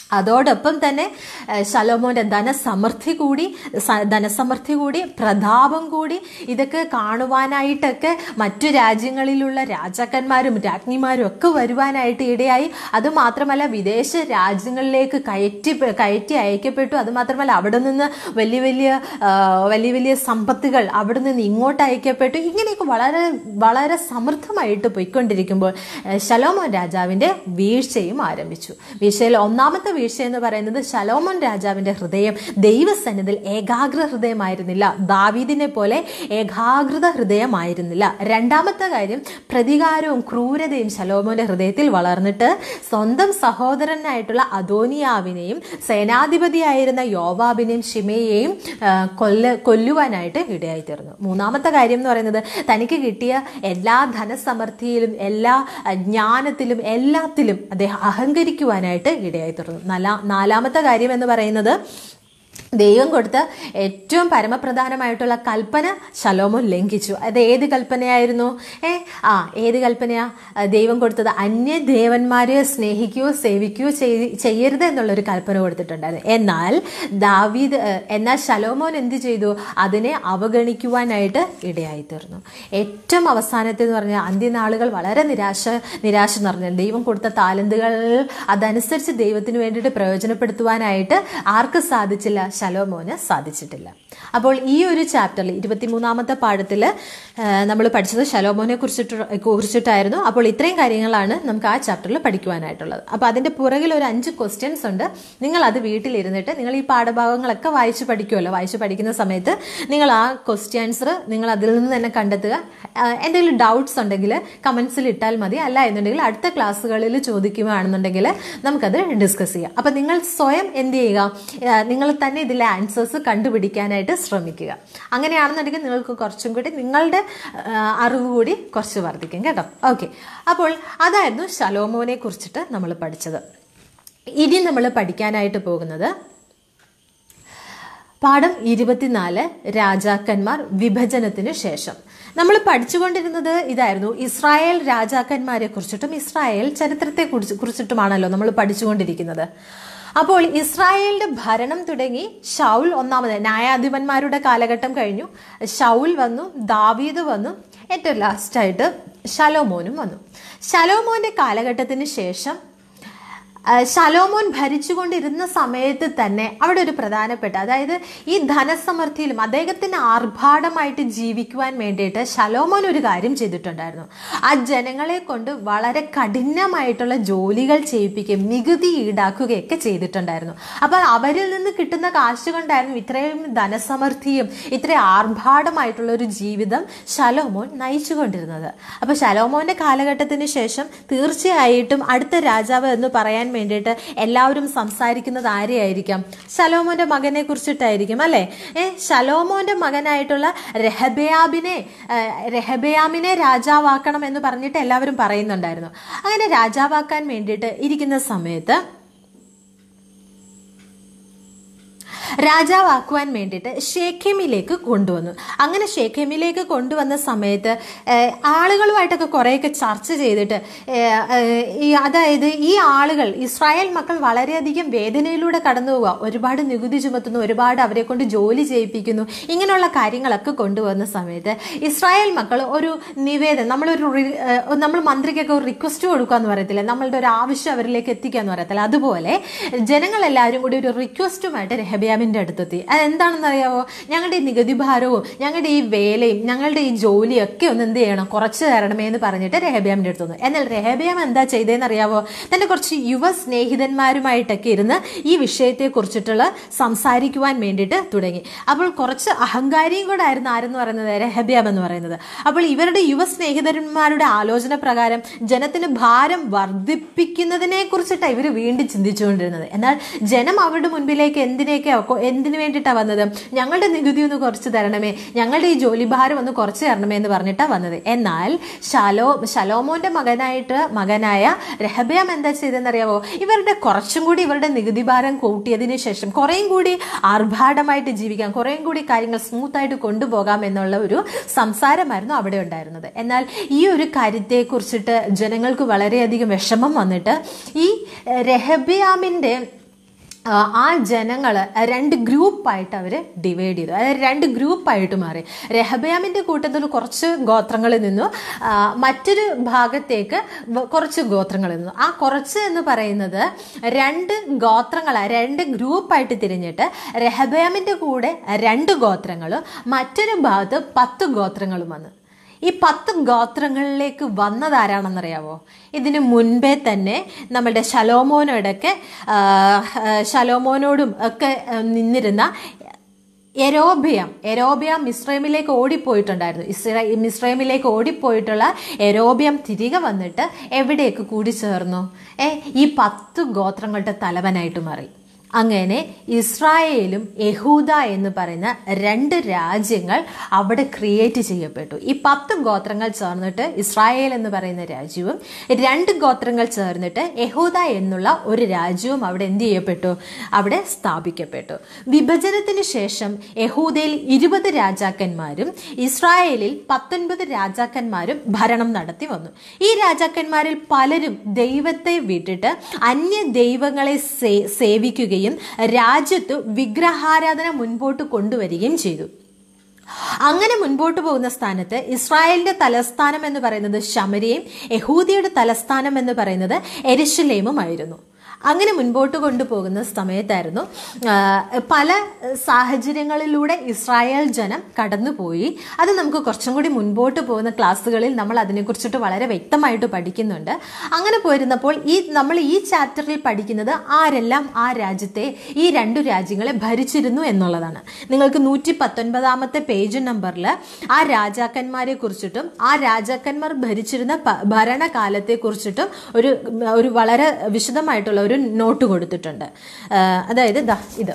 അതോടൊപ്പം തന്നെ ഏഹ്, ശലോമോന്റെ ധനസമൃദ്ധി കൂടി സ- ധനസമൃദ്ധി കൂടി പ്രതാപം കൂടി ഇതൊക്കെ കാണുവാനായിട്ടൊക്കെ മറ്റു രാജ്യങ്ങളിലുള്ള രാജാക്കന്മാരും രാജ്ഞിമാരും ഒക്കെ വരുവാനായിട്ട് ഇടയായി അതുമാത്രമല്ല വിദേശ രാജ്യങ്ങളിലേക്ക് കയറ്റി കയറ്റി അയക്കപ്പെട്ടു അതുമാത്രമല്ല അവിടെ നിന്ന് വലിയ വലിയ ആ, വലിയ വലിയ സമ്പത്തുകൾ അവിടെ നിന്ന് ഇങ്ങോട്ട് അയക്കപ്പെട്ടു ഇങ്ങനെയൊക്കെ വളരെ വളരെ സമൃദ്ധമായിട്ട് പോയിക്കൊണ്ടിരിക്കുമ്പോൾ ഏഹ്, ശലോമോൻ രാജാവിന്റെ വീഴ്ചയും ആരംഭിച്ചു വീഴ്ചയിൽ ഒന്നാമത്തെ വീഴ്ച എന്ന് പറയുന്നത് ശലോമോൻ രാജാവിന്റെ ഹൃദയം ദൈവസന്നിധിയിൽ ഏകാഗ്ര ഹൃദയമായിരുന്നില്ല ദാവീദിനെ പോലെ ഏകാഗ്രത ഹൃദയമായിരുന്നില്ല രണ്ടാമത്തെ കാര്യം പ്രതികാരവും ക്രൂരതയും ശലോമോന്റെ ഹൃദയത്തിൽ വളർന്നിട്ട് സ്വന്തം സഹോദരനായിട്ടുള്ള അദോനിയാവിനെയും സേനാധിപതിയായിരുന്ന യോവാബിനെയും ഷിമയെയും ആ, കൊല്ല കൊല്ലുവാനായിട്ട് ഇടയായി തീർന്നു മൂന്നാമത്തെ കാര്യം എന്ന് പറയുന്നത് തനിക്ക് കിട്ടിയ എല്ലാ ധനസമൃദ്ധിയിലും എല്ലാ ആ, ജ്ഞാനത്തിലും എല്ലാത്തിലും അദ്ദേഹം അഹങ്കരിക്കുവാനായിട്ട് ഇടയായി തീർന്നു നാലാ നാലാമത്തെ കാര്യം എന്ന് പറയുന്നത് ദൈവം കൊടുത്ത ഏറ്റവും പരമപ്രധാനമായിട്ടുള്ള കൽപ്പന ശലോമോൻ ലംഘിച്ചു അത് ഏത് കൽപ്പനയായിരുന്നു ഏ ആ ഏത് കൽപ്പനയാ ആ, ദൈവം കൊടുത്തത് അന്യ ദേവന്മാരെ സ്നേഹിക്കുകയോ സേവിക്കുകയോ ചെയ്- ചെയ്യരുത് എന്നുള്ളൊരു കൽപ്പന കൊടുത്തിട്ടുണ്ടായിരുന്നു എന്നാൽ ദാവീദ് ഏ, എന്നാൽ ശലോമോൻ എന്ത് ചെയ്തു അതിനെ അവഗണിക്കുവാനായിട്ട് ഇടയായി തീർന്നു ഏറ്റവും അവസാനത്തെ എന്ന് പറഞ്ഞാൽ അന്ത്യനാളുകൾ വളരെ നിരാശ നിരാശ നിറഞ്ഞ ദൈവം കൊടുത്ത താലന്തുകൾ അതനുസരിച്ച് ദൈവത്തിന് വേണ്ടിയിട്ട് പ്രയോജനപ്പെടുത്തുവാനായിട്ട് ആർക്ക് സാധിച്ചില്ല ശലോമോന് സാധിച്ചിട്ടില്ല അപ്പോൾ ഈ ഒരു ചാപ്റ്ററിൽ ഇരുപത്തിമൂന്നാമത്തെ പാഠത്തിൽ നമ്മൾ പഠിച്ചത് ശലോമോനെ കുറിച്ചിട്ട് കുറിച്ചിട്ടായിരുന്നു അപ്പോൾ ഇത്രയും കാര്യങ്ങളാണ് നമുക്ക് ആ ചാപ്റ്ററിൽ പഠിക്കുവാനായിട്ടുള്ളത് അപ്പോൾ അതിൻ്റെ പുറകിൽ ഒരു അഞ്ച് ക്വസ്റ്റ്യൻസ് ഉണ്ട് നിങ്ങൾ അത് വീട്ടിലിരുന്നിട്ട് നിങ്ങൾ ഈ പാഠഭാഗങ്ങളൊക്കെ വായിച്ച് പഠിക്കുമല്ലോ വായിച്ച് പഠിക്കുന്ന സമയത്ത് നിങ്ങൾ ആ ക്വസ്റ്റ്യൻസ് നിങ്ങൾ അതിൽ നിന്ന് തന്നെ കണ്ടെത്തുക ആ, എന്തെങ്കിലും ഡൗട്ട്സ് ഉണ്ടെങ്കിൽ കമൻസിൽ ഇട്ടാൽ മതി അല്ല എന്നുണ്ടെങ്കിൽ അടുത്ത ക്ലാസ്സുകളിൽ ചോദിക്കുകയാണെന്നുണ്ടെങ്കിൽ നമുക്കത് ഡിസ്കസ് ചെയ്യാം അപ്പം നിങ്ങൾ സ്വയം എന്ത് ചെയ്യുക ആ, നിങ്ങൾ തന്നെ ഇതിലെ ആൻസേഴ്സ് കണ്ടുപിടിക്കാനായിട്ട് ശ്രമിക്കുക അങ്ങനെയാണെന്നുണ്ടെങ്കിൽ നിങ്ങൾക്ക് കുറച്ചും കൂടി നിങ്ങളുടെ ആ, അറിവ് കൂടി കുറച്ച് വർദ്ധിക്കും കേട്ടോ ഓക്കെ അപ്പോൾ അതായിരുന്നു ശലോമോനെ കുറിച്ചിട്ട് നമ്മൾ പഠിച്ചത് ഇനി നമ്മൾ പഠിക്കാനായിട്ട് പോകുന്നത് പാഠം ഇരുപത്തിനാല് രാജാക്കന്മാർ വിഭജനത്തിന് ശേഷം നമ്മൾ പഠിച്ചുകൊണ്ടിരുന്നത് ഇതായിരുന്നു ഇസ്രായേൽ രാജാക്കന്മാരെ കുറിച്ചിട്ടും ഇസ്രായേൽ ചരിത്രത്തെ കുറിച്ച് കുറിച്ചിട്ടുമാണല്ലോ നമ്മൾ പഠിച്ചുകൊണ്ടിരിക്കുന്നത് അപ്പോൾ ഇസ്രായേലിന്റെ ഭരണം തുടങ്ങി ഷൗൽ ഒന്നാമത് ന്യായാധിപന്മാരുടെ കാലഘട്ടം കഴിഞ്ഞു ഷൗൽ വന്നു ദാവീദ് വന്നു ഏറ്റവും ലാസ്റ്റായിട്ട് ശലോമോനും വന്നു ശലോമോന്റെ കാലഘട്ടത്തിന് ശേഷം ആ, ശലോമോൻ ഭരിച്ചുകൊണ്ടിരുന്ന സമയത്ത് തന്നെ അവിടെ ഒരു പ്രധാനപ്പെട്ട അതായത് ഈ ധനസമൃദ്ധിയിലും അദ്ദേഹത്തിന് ആർഭാടമായിട്ട് ജീവിക്കുവാൻ വേണ്ടിയിട്ട് ശലോമോൻ ഒരു കാര്യം ചെയ്തിട്ടുണ്ടായിരുന്നു ആ ജനങ്ങളെ കൊണ്ട് വളരെ കഠിനമായിട്ടുള്ള ജോലികൾ ചെയ്യിപ്പിക്കുകയും നികുതി ഈടാക്കുകയൊക്കെ ചെയ്തിട്ടുണ്ടായിരുന്നു അപ്പോൾ അവരിൽ നിന്ന് കിട്ടുന്ന കാശ് കൊണ്ടായിരുന്നു ഇത്രയും ധനസമൃദ്ധിയും ഇത്രയും ആർഭാടമായിട്ടുള്ള ഒരു ജീവിതം ശലോമോൻ നയിച്ചുകൊണ്ടിരുന്നത് അപ്പോൾ ശലോമോന്റെ കാലഘട്ടത്തിന് ശേഷം തീർച്ചയായിട്ടും അടുത്ത രാജാവ് എന്ന് പറയാൻ വേണ്ടിയിട്ട് എല്ലാവരും സംസാരിക്കുന്നത് ആരെയായിരിക്കാം ശലോമോന്റെ മകനെ കുറിച്ചിട്ടായിരിക്കും അല്ലേ ഏ ശലോമോന്റെ മകനായിട്ടുള്ള രഹബയാബിനെ രഹബയാമിനെ രാജാവാക്കണം എന്ന് പറഞ്ഞിട്ട് എല്ലാവരും പറയുന്നുണ്ടായിരുന്നു അങ്ങനെ രാജാവാക്കാൻ വേണ്ടിയിട്ട് ഇരിക്കുന്ന സമയത്ത് രാജാവാക്കുവാൻ വേണ്ടിയിട്ട് ഷേഖേമിലേക്ക് കൊണ്ടുവന്നു അങ്ങനെ ഷേഖേമിലേക്ക് കൊണ്ടുവന്ന സമയത്ത് ഏഹ്, ആളുകളുമായിട്ടൊക്കെ കുറേയൊക്കെ ചർച്ച ചെയ്തിട്ട് ഏഹ്, ഏഹ്, ഈ അതായത് ഈ ആളുകൾ ഇസ്രായേൽ മക്കൾ വളരെയധികം വേദനയിലൂടെ കടന്നു പോവുക ഒരുപാട് നികുതി ചുമത്തുന്നു ഒരുപാട് അവരെ കൊണ്ട് ജോലി ചെയ്യിപ്പിക്കുന്നു ഇങ്ങനെയുള്ള കാര്യങ്ങളൊക്കെ കൊണ്ടുവന്ന സമയത്ത് ഇസ്രായേൽ മക്കൾ ഒരു നിവേദനം നമ്മളൊരു റി- ഏഹ്, നമ്മൾ മന്ത്രിക്കൊക്കെ ഒരു റിക്വസ്റ്റ് കൊടുക്കുക എന്ന് പറയത്തില്ല നമ്മളുടെ ഒരു ആവശ്യം അവരിലേക്ക് എത്തിക്കുക എന്ന് പറയത്തില്ല അതുപോലെ ജനങ്ങളെല്ലാവരും കൂടി ഒരു റിക്വസ്റ്റുമായിട്ട് രഹബിയാമിന്റെ അടുത്തെത്തി അതെന്താണെന്ന് അറിയാവോ ഞങ്ങളുടെ ഈ നികുതി ഭാരവും ഞങ്ങളുടെ ഈ വേലയും ഞങ്ങളുടെ ഈ ജോലിയും ഒക്കെ ഒന്ന് എന്ത് ചെയ്യണം കുറച്ച് തരണമേ എന്ന് പറഞ്ഞിട്ട് രഹബിയാമിന്റെ അടുത്ത് വന്നു എന്നാൽ രഹബിയാം എന്താ ചെയ്തതെന്ന് അറിയാവോ തന്റെ കുറച്ച് യുവ സ്നേഹിതന്മാരുമായിട്ടൊക്കെ ഇരുന്ന് ഈ വിഷയത്തെ കുറിച്ചിട്ടുള്ള സംസാരിക്കുവാൻ വേണ്ടിയിട്ട് തുടങ്ങി അപ്പോൾ കുറച്ച് അഹങ്കാരിയും കൂടെ ആയിരുന്നു ആരെന്ന് പറയുന്നത് രഹബിയാം എന്ന് പറയുന്നത് അപ്പോൾ ഇവരുടെ യുവ സ്നേഹിതന്മാരുടെ ആലോചന പ്രകാരം ജനത്തിന് ഭാരം വർദ്ധിപ്പിക്കുന്നതിനെ കുറിച്ചിട്ടാണ് ഇവർ വീണ്ടും ചിന്തിച്ചുകൊണ്ടിരുന്നത് എന്നാൽ ജനം അവരുടെ മുൻപിലേക്ക് എന്തിനേക്ക് എന്തിനു വേണ്ടിയിട്ടാണ് വന്നത് ഞങ്ങളുടെ നികുതി ഒന്ന് കുറച്ച് തരണമേ ഞങ്ങളുടെ ഈ ജോലി ഭാരം ഒന്ന് കുറച്ച് തരണമേ എന്ന് പറഞ്ഞിട്ടാണ് വന്നത് എന്നാൽ ശലോ ശലോമോന്റെ മകനായിട്ട് മകനായ രഹബയാം എന്താ ചെയ്തെന്നറിയാവോ ഇവരുടെ കുറച്ചും കൂടി ഇവരുടെ നികുതി ഭാരം കൂട്ടിയതിന് ശേഷം കുറേയും കൂടി ആർഭാടമായിട്ട് ജീവിക്കാം കുറേയും കൂടി കാര്യങ്ങൾ സ്മൂത്ത് ആയിട്ട് കൊണ്ടുപോകാം എന്നുള്ള ഒരു സംസാരമായിരുന്നു അവിടെ ഉണ്ടായിരുന്നത് എന്നാൽ ഈ ഒരു കാര്യത്തെ കുറിച്ചിട്ട് ജനങ്ങൾക്ക് വളരെയധികം വിഷമം വന്നിട്ട് ഈ രഹബിയാമിന്റെ ആ, ആ ജനങ്ങൾ രണ്ട് ഗ്രൂപ്പായിട്ട് അവർ ഡിവൈഡ് ചെയ്തു അതായത് രണ്ട് ഗ്രൂപ്പായിട്ട് മാറി രഹബയാമിൻ്റെ കൂട്ടത്തിൽ കുറച്ച് ഗോത്രങ്ങളിൽ നിന്നു ആ, മറ്റൊരു ഭാഗത്തേക്ക് വ- കുറച്ച് ഗോത്രങ്ങളിൽ നിന്നു ആ കുറച്ച് എന്ന് പറയുന്നത് രണ്ട് ഗോത്രങ്ങളാ രണ്ട് ഗ്രൂപ്പായിട്ട് തിരിഞ്ഞിട്ട് രഹബയാമിൻ്റെ കൂടെ രണ്ട് ഗോത്രങ്ങളും മറ്റൊരു ഭാഗത്ത് പത്ത് ഗോത്രങ്ങളും വന്നു ഈ പത്ത് ഗോത്രങ്ങളിലേക്ക് വന്നത് ആരാണെന്നറിയാവോ ഇതിന് മുൻപേ തന്നെ നമ്മുടെ ശലോമോനോടൊക്കെ ആ, ആ, ശലോമോനോടും ഒക്കെ ആ, നിന്നിരുന്ന എരോബിയം എരോബിയം മിസ്രൈമിലേക്ക് ഓടിപ്പോയിട്ടുണ്ടായിരുന്നു ഇസ്രാ മിസ്രൈമിലേക്ക് ഓടിപ്പോയിട്ടുള്ള എരോബിയം തിരികെ വന്നിട്ട് എവിടേക്ക് കൂടിച്ചേർന്നു ഏ ഈ പത്ത് ഗോത്രങ്ങളുടെ തലവനായിട്ട് മാറി അങ്ങനെ ഇസ്രായേലും യഹൂദ എന്ന് പറയുന്ന രണ്ട് രാജ്യങ്ങൾ അവിടെ ക്രിയേറ്റ് ചെയ്യപ്പെട്ടു ഈ പത്ത് ഗോത്രങ്ങൾ ചേർന്നിട്ട് ഇസ്രായേൽ എന്ന് പറയുന്ന രാജ്യവും രണ്ട് ഗോത്രങ്ങൾ ചേർന്നിട്ട് യഹൂദ എന്നുള്ള ഒരു രാജ്യവും അവിടെ എന്ത് ചെയ്യപ്പെട്ടു അവിടെ സ്ഥാപിക്കപ്പെട്ടു വിഭജനത്തിന് ശേഷം യഹൂദയിൽ ഇരുപത് രാജാക്കന്മാരും ഇസ്രായേലിൽ പത്തൊൻപത് രാജാക്കന്മാരും ഭരണം നടത്തി വന്നു ഈ രാജാക്കന്മാരിൽ പലരും ദൈവത്തെ വിട്ടിട്ട് അന്യ ദൈവങ്ങളെ സേ- സേവിക്കുകയും രാജ്യത്ത് വിഗ്രഹാരാധന മുൻപോട്ട് കൊണ്ടുവരികയും ചെയ്തു അങ്ങനെ മുൻപോട്ട് പോകുന്ന സ്ഥാനത്ത് ഇസ്രായേലിന്റെ തലസ്ഥാനം എന്ന് പറയുന്നത് ശമരിയും യഹൂദിയുടെ തലസ്ഥാനം എന്ന് പറയുന്നത് എരിശിലേമുമായിരുന്നു അങ്ങനെ മുൻപോട്ട് കൊണ്ടുപോകുന്ന സമയത്തായിരുന്നു ആ, പല സാഹചര്യങ്ങളിലൂടെ ഇസ്രായേൽ ജനം കടന്നുപോയി അത് നമുക്ക് കുറച്ചും കൂടി മുൻപോട്ട് പോകുന്ന ക്ലാസ്സുകളിൽ നമ്മൾ അതിനെക്കുറിച്ചിട്ട് വളരെ വ്യക്തമായിട്ട് പഠിക്കുന്നുണ്ട് അങ്ങനെ പോയിരുന്നപ്പോൾ ഈ നമ്മൾ ഈ ചാപ്റ്ററിൽ പഠിക്കുന്നത് ആരെല്ലാം ആ രാജ്യത്തെ ഈ രണ്ടു രാജ്യങ്ങളെ ഭരിച്ചിരുന്നു എന്നുള്ളതാണ് നിങ്ങൾക്ക് നൂറ്റി പത്തൊൻപതാമത്തെ പേജ് നമ്പറിൽ ആ രാജാക്കന്മാരെ കുറിച്ചിട്ടും ആ രാജാക്കന്മാർ ഭരിച്ചിരുന്ന പ- ഭരണകാലത്തെ കുറിച്ചിട്ടും ഒരു ഒരു വളരെ വിശദമായിട്ടുള്ള ഒരു നോട്ട് കൊടുത്തിട്ടുണ്ട് ആ, അതായത് ദാ ഇത്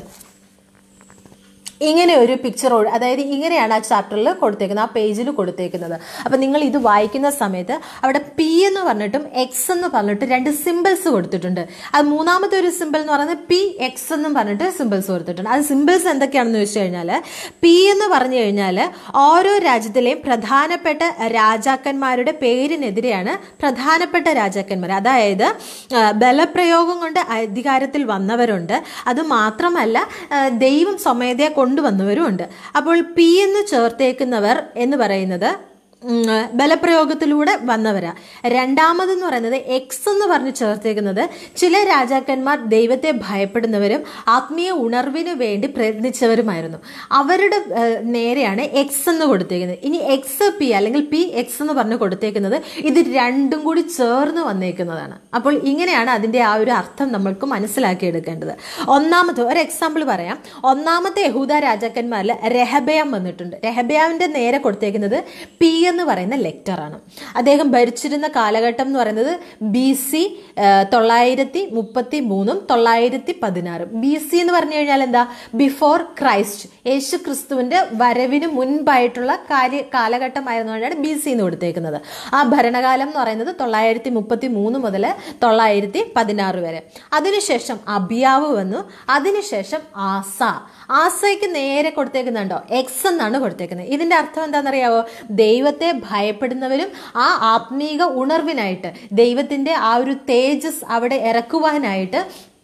ഇങ്ങനെ ഒരു പിക്ചർ അതായത് ഇങ്ങനെയാണ് ആ ചാപ്റ്ററിൽ കൊടുത്തേക്കുന്നത് ആ പേജിൽ കൊടുത്തേക്കുന്നത് അപ്പം നിങ്ങൾ ഇത് വായിക്കുന്ന സമയത്ത് അവിടെ പി എന്ന് പറഞ്ഞിട്ടും എക്സ് എന്ന് പറഞ്ഞിട്ട് രണ്ട് സിമ്പിൾസ് കൊടുത്തിട്ടുണ്ട് അത് മൂന്നാമത്തെ ഒരു സിമ്പിൾ എന്ന് പറയുന്നത് പി എക്സ് എന്നും പറഞ്ഞിട്ട് സിമ്പിൾസ് കൊടുത്തിട്ടുണ്ട് അത് സിമ്പിൾസ് എന്തൊക്കെയാണെന്ന് വെച്ച് കഴിഞ്ഞാൽ പി എന്ന് പറഞ്ഞു കഴിഞ്ഞാൽ ഓരോ രാജ്യത്തിലെയും പ്രധാനപ്പെട്ട രാജാക്കന്മാരുടെ പേരിനെതിരെയാണ് പ്രധാനപ്പെട്ട രാജാക്കന്മാർ അതായത് ആ, ബലപ്രയോഗം കൊണ്ട് അധികാരത്തിൽ വന്നവരുണ്ട് അത് മാത്രമല്ല ആ, ദൈവം സ്വമേധയെ കൊണ്ടുവന്നവരുമുണ്ട് അപ്പോൾ പി എന്ന് ചേർത്തേക്കുന്നവർ എന്ന് പറയുന്നത് ഉം, ബലപ്രയോഗത്തിലൂടെ വന്നവരാ രണ്ടാമതെന്ന് പറയുന്നത് എക്സ് എന്ന് പറഞ്ഞ് ചേർത്തേക്കുന്നത് ചില രാജാക്കന്മാർ ദൈവത്തെ ഭയപ്പെടുന്നവരും ആത്മീയ ഉണർവിന് വേണ്ടി പ്രയത്നിച്ചവരുമായിരുന്നു അവരുടെ ഏഹ്, നേരെയാണ് എക്സ് എന്ന് കൊടുത്തേക്കുന്നത് ഇനി എക്സ് പി അല്ലെങ്കിൽ പി എക്സ് എന്ന് പറഞ്ഞ് കൊടുത്തേക്കുന്നത് ഇത് രണ്ടും കൂടി ചേർന്ന് വന്നേക്കുന്നതാണ് അപ്പോൾ ഇങ്ങനെയാണ് അതിൻ്റെ ആ ഒരു അർത്ഥം നമ്മൾക്ക് മനസ്സിലാക്കിയെടുക്കേണ്ടത് ഒന്നാമത്തെ ഒരു എക്സാമ്പിൾ പറയാം ഒന്നാമത്തെ യഹൂദ രാജാക്കന്മാരിൽ രഹബയാം വന്നിട്ടുണ്ട് രഹബയാമിന്റെ നേരെ കൊടുത്തേക്കുന്നത് പി എന്ന് പറയുന്ന ലെക്ടറാണ് അദ്ദേഹം ഭരിച്ചിരുന്ന കാലഘട്ടം എന്ന് പറയുന്നത് ബി സി തൊള്ളായിരത്തി മുപ്പത്തി മൂന്നും തൊള്ളായിരത്തി പതിനാറും ബി സി എന്ന് പറഞ്ഞു കഴിഞ്ഞാൽ എന്താ ബിഫോർ ക്രൈസ്റ്റ് യേശു ക്രിസ്തുവിന്റെ വരവിന് മുൻപായിട്ടുള്ള കാര്യ കാലഘട്ടമായിരുന്നുകൊണ്ടാണ് ബി സി എന്ന് കൊടുത്തേക്കുന്നത് ആ ഭരണകാലം എന്ന് പറയുന്നത് തൊള്ളായിരത്തി മുപ്പത്തി മൂന്ന് മുതൽ തൊള്ളായിരത്തി പതിനാറ് വരെ അതിനുശേഷം അബിയാവ് വന്നു അതിനുശേഷം ആസ ആസയ്ക്ക് നേരെ കൊടുത്തേക്കുന്നുണ്ടോ എക്സ് എന്നാണ് കൊടുത്തേക്കുന്നത് ഇതിന്റെ അർത്ഥം എന്താണെന്നറിയാവോ ദൈവത്തെ ഭയപ്പെടുന്നവരും ആ ആത്മീക ഉണർവിനായിട്ട് ദൈവത്തിന്റെ ആ ഒരു തേജസ് അവിടെ ഇറക്കുവാനായിട്ട്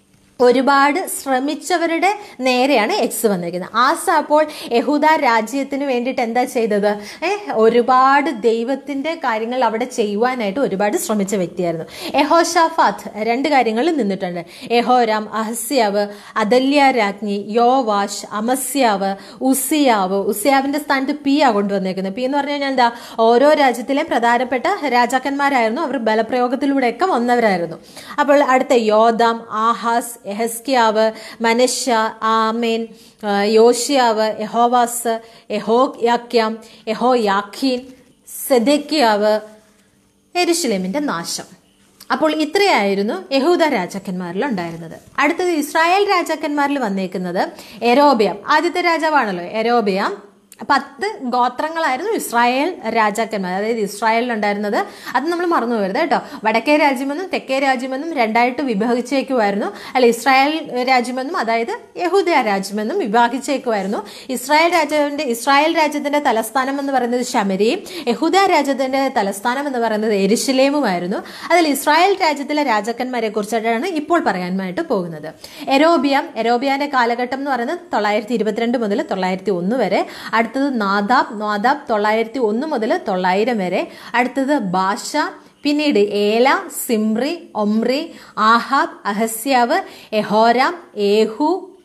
ഒരുപാട് ശ്രമിച്ചവരുടെ നേരെയാണ് എക്സ് വന്നിരിക്കുന്നത് ആസ അപ്പോൾ യഹൂദ രാജ്യത്തിന് വേണ്ടിയിട്ട് എന്താ ചെയ്തത് ഏഹ് ഒരുപാട് ദൈവത്തിന്റെ കാര്യങ്ങൾ അവിടെ ചെയ്യുവാനായിട്ട് ഒരുപാട് ശ്രമിച്ച വ്യക്തിയായിരുന്നു യഹോഷാഫാത്ത് രണ്ട് കാര്യങ്ങളിൽ നിന്നിട്ടുണ്ട് യഹോരാം അഹസ്യാവ് അദല്യ രാജ്ഞി യോവാഷ് അമസ്യാവ് ഉസിയാവ് ഉസിയാവിന്റെ സ്ഥാനത്ത് പി ആ കൊണ്ടുവന്നേക്കുന്നത് പി എന്ന് പറഞ്ഞു കഴിഞ്ഞാൽ എന്താ ഓരോ രാജ്യത്തിലെയും പ്രധാനപ്പെട്ട രാജാക്കന്മാരായിരുന്നു അവർ ബലപ്രയോഗത്തിലൂടെയൊക്കെ വന്നവരായിരുന്നു അപ്പോൾ അടുത്ത യോദാം ആഹാസ് എഹസ്കിയാവ് മനശ്യ ആമേൻ ആ, യോഷിയാവ് യഹോവാസ് യഹോ യാക്യാം യഹോ യാഖീൻ സെദക്കിയാവ് എരുഷലേമിന്റെ നാശം അപ്പോൾ ഇത്രയായിരുന്നു യഹൂദ രാജാക്കന്മാരിൽ ഉണ്ടായിരുന്നത് അടുത്തത് ഇസ്രായേൽ രാജാക്കന്മാരിൽ വന്നേക്കുന്നത് എരോബിയാം ആദ്യത്തെ രാജാവാണല്ലോ എരോബിയാം പത്ത് ഗോത്രങ്ങളായിരുന്നു ഇസ്രായേൽ രാജാക്കന്മാർ അതായത് ഇസ്രായേലിലുണ്ടായിരുന്നത് അത് നമ്മൾ മറന്നു പോകരുത് കേട്ടോ വടക്കേ രാജ്യമെന്നും തെക്കേ രാജ്യമെന്നും രണ്ടായിട്ട് വിഭജിച്ചേക്കുമായിരുന്നു അല്ല ഇസ്രായേൽ രാജ്യമെന്നും അതായത് യഹൂദ രാജ്യമെന്നും വിഭാഗിച്ചേക്കുമായിരുന്നു ഇസ്രായേൽ രാജ്യത്തിന്റെ ഇസ്രായേൽ രാജ്യത്തിന്റെ തലസ്ഥാനം എന്ന് പറയുന്നത് ശമരിയും യഹൂദ രാജ്യത്തിന്റെ തലസ്ഥാനം എന്ന് പറയുന്നത് എരിശിലേമുമായിരുന്നു അതിൽ ഇസ്രായേൽ രാജ്യത്തിലെ രാജാക്കന്മാരെ കുറിച്ചിട്ടാണ് ഇപ്പോൾ പറയാനായിട്ട് പോകുന്നത് എരോബിയം എരോബിയാന്റെ കാലഘട്ടം എന്ന് പറയുന്നത് തൊള്ളായിരത്തി ഇരുപത്തിരണ്ട് മുതൽ തൊള്ളായിരത്തി ഒന്ന് വരെ അടുത്തത് നാദാബ് നാദാബ് തൊള്ളായിരത്തി ഒന്ന് മുതൽ തൊള്ളായിരം വരെ അടുത്തത് ബാഷ പിന്നീട് ഏല സിംറി ഒമ്രി ആഹാബ് അഹസ്യാവ് എഹോരാം ഏഹു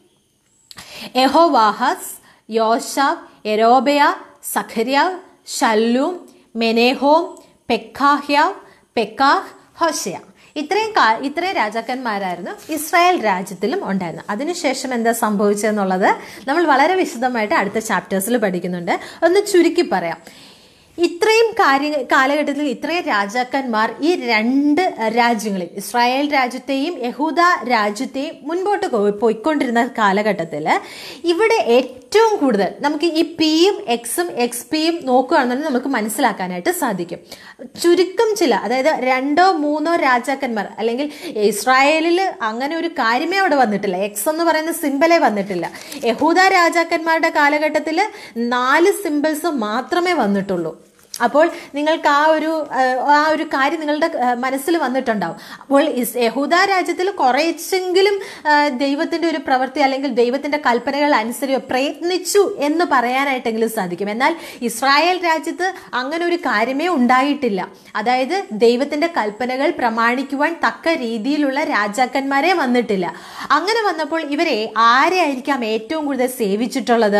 എഹോവാഹസ് യോശാവ് എരോബയ സഖര്യാവ് ഷല്ലൂം മെനേഹോം പെക്കാഹ്യാവ് പെക്കാഹ് ഹോഷയ ഇത്രയും കാ ഇത്രയും രാജാക്കന്മാരായിരുന്നു ഇസ്രായേൽ രാജ്യത്തിലും ഉണ്ടായിരുന്നത് അതിനുശേഷം എന്താ സംഭവിച്ചതെന്നുള്ളത് നമ്മൾ വളരെ വിശദമായിട്ട് അടുത്ത ചാപ്റ്റേഴ്സിൽ പഠിക്കുന്നുണ്ട് ഒന്ന് ചുരുക്കി പറയാം ഇത്രയും കാര്യ കാലഘട്ടത്തിൽ ഇത്രയും രാജാക്കന്മാർ ഈ രണ്ട് രാജ്യങ്ങളിൽ ഇസ്രായേൽ രാജ്യത്തെയും യഹൂദ രാജ്യത്തെയും മുൻപോട്ട് പോ- പോയിക്കൊണ്ടിരുന്ന കാലഘട്ടത്തിൽ ഇവിടെ ഏറ്റവും കൂടുതൽ നമുക്ക് ഈ പിയും എക്സും എക്സ് പിയും നോക്കുകയാണെന്നുണ്ടെങ്കിൽ നമുക്ക് മനസ്സിലാക്കാനായിട്ട് സാധിക്കും ചുരുക്കം ചില അതായത് രണ്ടോ മൂന്നോ രാജാക്കന്മാർ അല്ലെങ്കിൽ ഇസ്രായേലിൽ അങ്ങനെ ഒരു കാര്യമേ അവിടെ വന്നിട്ടില്ല എക്സ് എന്ന് പറയുന്ന സിമ്പലേ വന്നിട്ടില്ല യഹൂദ രാജാക്കന്മാരുടെ കാലഘട്ടത്തിൽ നാല് സിമ്പിൾസ് മാത്രമേ വന്നിട്ടുള്ളൂ അപ്പോൾ നിങ്ങൾക്ക് ആ ഒരു ആ, ആ ഒരു കാര്യം നിങ്ങളുടെ ആ, മനസ്സിൽ വന്നിട്ടുണ്ടാവും അപ്പോൾ ഇസ് യഹൂദ രാജ്യത്തിൽ കുറേച്ചെങ്കിലും ആ, ദൈവത്തിന്റെ ഒരു പ്രവൃത്തി അല്ലെങ്കിൽ ദൈവത്തിന്റെ കൽപ്പനകൾ അനുസരിച്ച് പ്രയത്നിച്ചു എന്ന് പറയാനായിട്ടെങ്കിലും സാധിക്കും എന്നാൽ ഇസ്രായേൽ രാജ്യത്ത് അങ്ങനെ ഒരു കാര്യമേ ഉണ്ടായിട്ടില്ല അതായത് ദൈവത്തിന്റെ കൽപ്പനകൾ പ്രമാണിക്കുവാൻ തക്ക രീതിയിലുള്ള രാജാക്കന്മാരെ വന്നിട്ടില്ല അങ്ങനെ വന്നപ്പോൾ ഇവരെ ആരെ ആയിരിക്കാം ഏറ്റവും കൂടുതൽ സേവിച്ചിട്ടുള്ളത്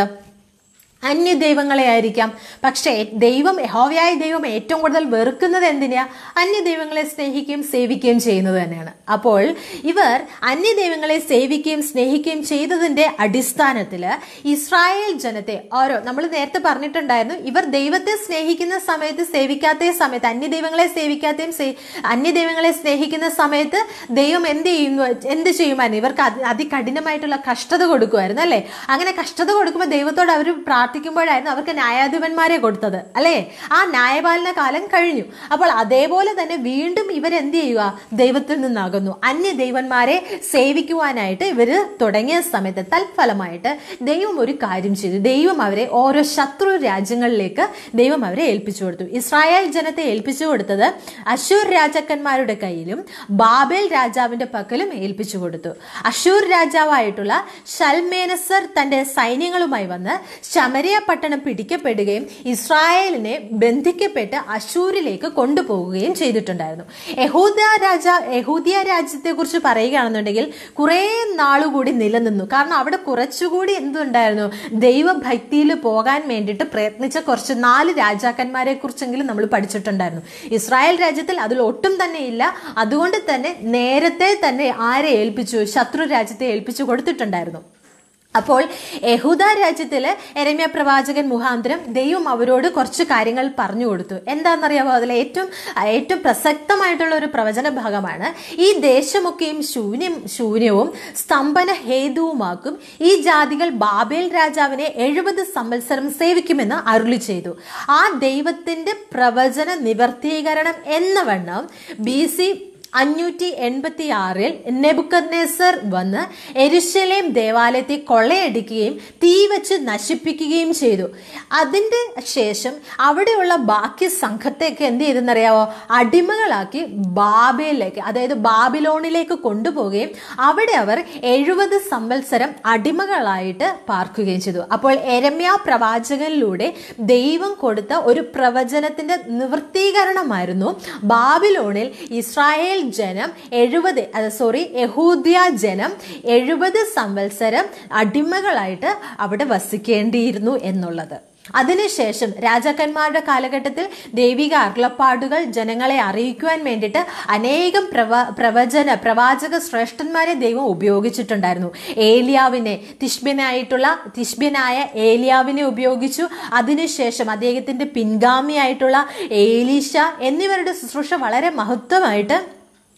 അന്യ ദൈവങ്ങളെ ആയിരിക്കാം പക്ഷേ ദൈവം യഹോവയായ ദൈവം ഏറ്റവും കൂടുതൽ വെറുക്കുന്നത് എന്തിനാ അന്യ ദൈവങ്ങളെ സ്നേഹിക്കുകയും സേവിക്കുകയും ചെയ്യുന്നത് തന്നെയാണ് അപ്പോൾ ഇവർ അന്യ ദൈവങ്ങളെ സേവിക്കുകയും സ്നേഹിക്കുകയും ചെയ്തതിന്റെ അടിസ്ഥാനത്തിൽ ഇസ്രായേൽ ജനത്തെ ഓരോ നമ്മൾ നേരത്തെ പറഞ്ഞിട്ടുണ്ടായിരുന്നു ഇവർ ദൈവത്തെ സ്നേഹിക്കുന്ന സമയത്ത് സേവിക്കാത്ത സമയത്ത് അന്യ ദൈവങ്ങളെ സേവിക്കാത്തയും സേ- അന്യ ദൈവങ്ങളെ സ്നേഹിക്കുന്ന സമയത്ത് ദൈവം എന്ത് ചെയ്യുന്നു എന്ത് ചെയ്യുമായിരുന്നു ഇവർക്ക് അതി അതികഠിനമായിട്ടുള്ള കഷ്ടത കൊടുക്കുമായിരുന്നു അല്ലേ അങ്ങനെ കഷ്ടത കൊടുക്കുമ്പോൾ ദൈവത്തോട് അവർ പ്രാർത്ഥിക്കുമ്പോഴായിരുന്നു അവർക്ക് ന്യായാധിപന്മാരെ കൊടുത്തത് അല്ലേ ആ ന്യായപാലന കാലം കഴിഞ്ഞു അപ്പോൾ അതേപോലെ തന്നെ വീണ്ടും ഇവരെന്ത് ചെയ്യുക ദൈവത്തിൽ നിന്നാകുന്നു അന്യ ദൈവന്മാരെ സേവിക്കുവാനായിട്ട് ഇവർ തുടങ്ങിയ സമയത്ത് തൽഫലമായിട്ട് ദൈവം ഒരു കാര്യം ചെയ്തു ദൈവം അവരെ ഓരോ ശത്രു രാജ്യങ്ങളിലേക്ക് ദൈവം അവരെ ഏൽപ്പിച്ചു കൊടുത്തു ഇസ്രായേൽ ജനത്തെ ഏൽപ്പിച്ചു കൊടുത്തത് അശൂർ രാജാക്കന്മാരുടെ കയ്യിലും ബാബേൽ രാജാവിന്റെ പക്കലും ഏൽപ്പിച്ചു കൊടുത്തു അശൂർ രാജാവായിട്ടുള്ള ഷൽമേനസർ തന്റെ സൈന്യങ്ങളുമായി വന്ന് ശമരിയ പട്ടണം പിടിക്കപ്പെടുകയും ഇസ്രായേലിനെ ബന്ധിക്കപ്പെട്ട് അശൂരിലേക്ക് കൊണ്ടുപോവുകയും ചെയ്തിട്ടുണ്ടായിരുന്നു യഹൂദ രാജ യഹൂദിയ രാജ്യത്തെ കുറിച്ച് പറയുകയാണെന്നുണ്ടെങ്കിൽ കുറേ നാളുകൂടി നിലനിന്നു കാരണം അവിടെ കുറച്ചുകൂടി എന്തുണ്ടായിരുന്നു ദൈവഭക്തിയിൽ പോകാൻ വേണ്ടിയിട്ട് പ്രയത്നിച്ച കുറച്ച് നാല് രാജാക്കന്മാരെ കുറിച്ചെങ്കിലും നമ്മൾ പഠിച്ചിട്ടുണ്ടായിരുന്നു ഇസ്രായേൽ രാജ്യത്തിൽ അതിൽ ഒട്ടും തന്നെ ഇല്ല അതുകൊണ്ട് തന്നെ നേരത്തെ തന്നെ ആരെ ഏൽപ്പിച്ചു ശത്രു രാജ്യത്തെ ഏൽപ്പിച്ചു കൊടുത്തിട്ടുണ്ടായിരുന്നു അപ്പോൾ യഹൂദ രാജ്യത്തില് എരമ്യ പ്രവാചകൻ മുഖാന്തരം ദൈവം അവരോട് കുറച്ച് കാര്യങ്ങൾ പറഞ്ഞു കൊടുത്തു എന്താണെന്നറിയാമോ അതിൽ ഏറ്റവും ഏറ്റവും പ്രസക്തമായിട്ടുള്ള ഒരു പ്രവചന ഭാഗമാണ് ഈ ദേശമൊക്കെയും ശൂന്യം ശൂന്യവും സ്തംഭന ഹേതുവുമാക്കും ഈ ജാതികൾ ബാബേൽ രാജാവിനെ എഴുപത് സംവത്സരം സേവിക്കുമെന്ന് അരുളി ചെയ്തു ആ ദൈവത്തിന്റെ പ്രവചന നിവർത്തീകരണം എന്ന വണ്ണം ബി സി അഞ്ഞൂറ്റി എൺപത്തി ആറിൽ നെബുക്കദ്നേസർ വന്ന് എരുശലേം ദേവാലയത്തെ കൊള്ളയടിക്കുകയും തീ വെച്ച് നശിപ്പിക്കുകയും ചെയ്തു അതിൻ്റെ ശേഷം അവിടെയുള്ള ബാക്കി സംഘത്തെയൊക്കെ എന്ത് ചെയ്തെന്നറിയാവോ അടിമകളാക്കി ബാബയിലേക്ക് അതായത് ബാബിലോണിലേക്ക് കൊണ്ടുപോവുകയും അവിടെ അവർ എഴുപത് സംവത്സരം അടിമകളായിട്ട് പാർക്കുകയും ചെയ്തു അപ്പോൾ എരമ്യ പ്രവാചകനിലൂടെ ദൈവം കൊടുത്ത ഒരു പ്രവചനത്തിന്റെ നിവൃത്തീകരണമായിരുന്നു ബാബിലോണിൽ ഇസ്രായേൽ ജനം എഴുപത് സോറി യഹൂദ്യ ജനം എഴുപത് സംവത്സരം അടിമകളായിട്ട് അവിടെ വസിക്കേണ്ടിയിരുന്നു എന്നുള്ളത് അതിനുശേഷം രാജാക്കന്മാരുടെ കാലഘട്ടത്തിൽ ദൈവിക അരുളപ്പാടുകൾ ജനങ്ങളെ അറിയിക്കുവാൻ വേണ്ടിയിട്ട് അനേകം പ്രവ പ്രവചന പ്രവാചക ശ്രേഷ്ഠന്മാരെ ദൈവം ഉപയോഗിച്ചിട്ടുണ്ടായിരുന്നു ഏലിയാവിനെ തിഷ്ബ്യനായിട്ടുള്ള തിഷ്ബ്യനായ ഏലിയാവിനെ ഉപയോഗിച്ചു അതിനുശേഷം അദ്ദേഹത്തിന്റെ പിൻഗാമിയായിട്ടുള്ള ഏലീഷ എന്നിവരുടെ ശുശ്രൂഷ വളരെ മഹത്വമായിട്ട്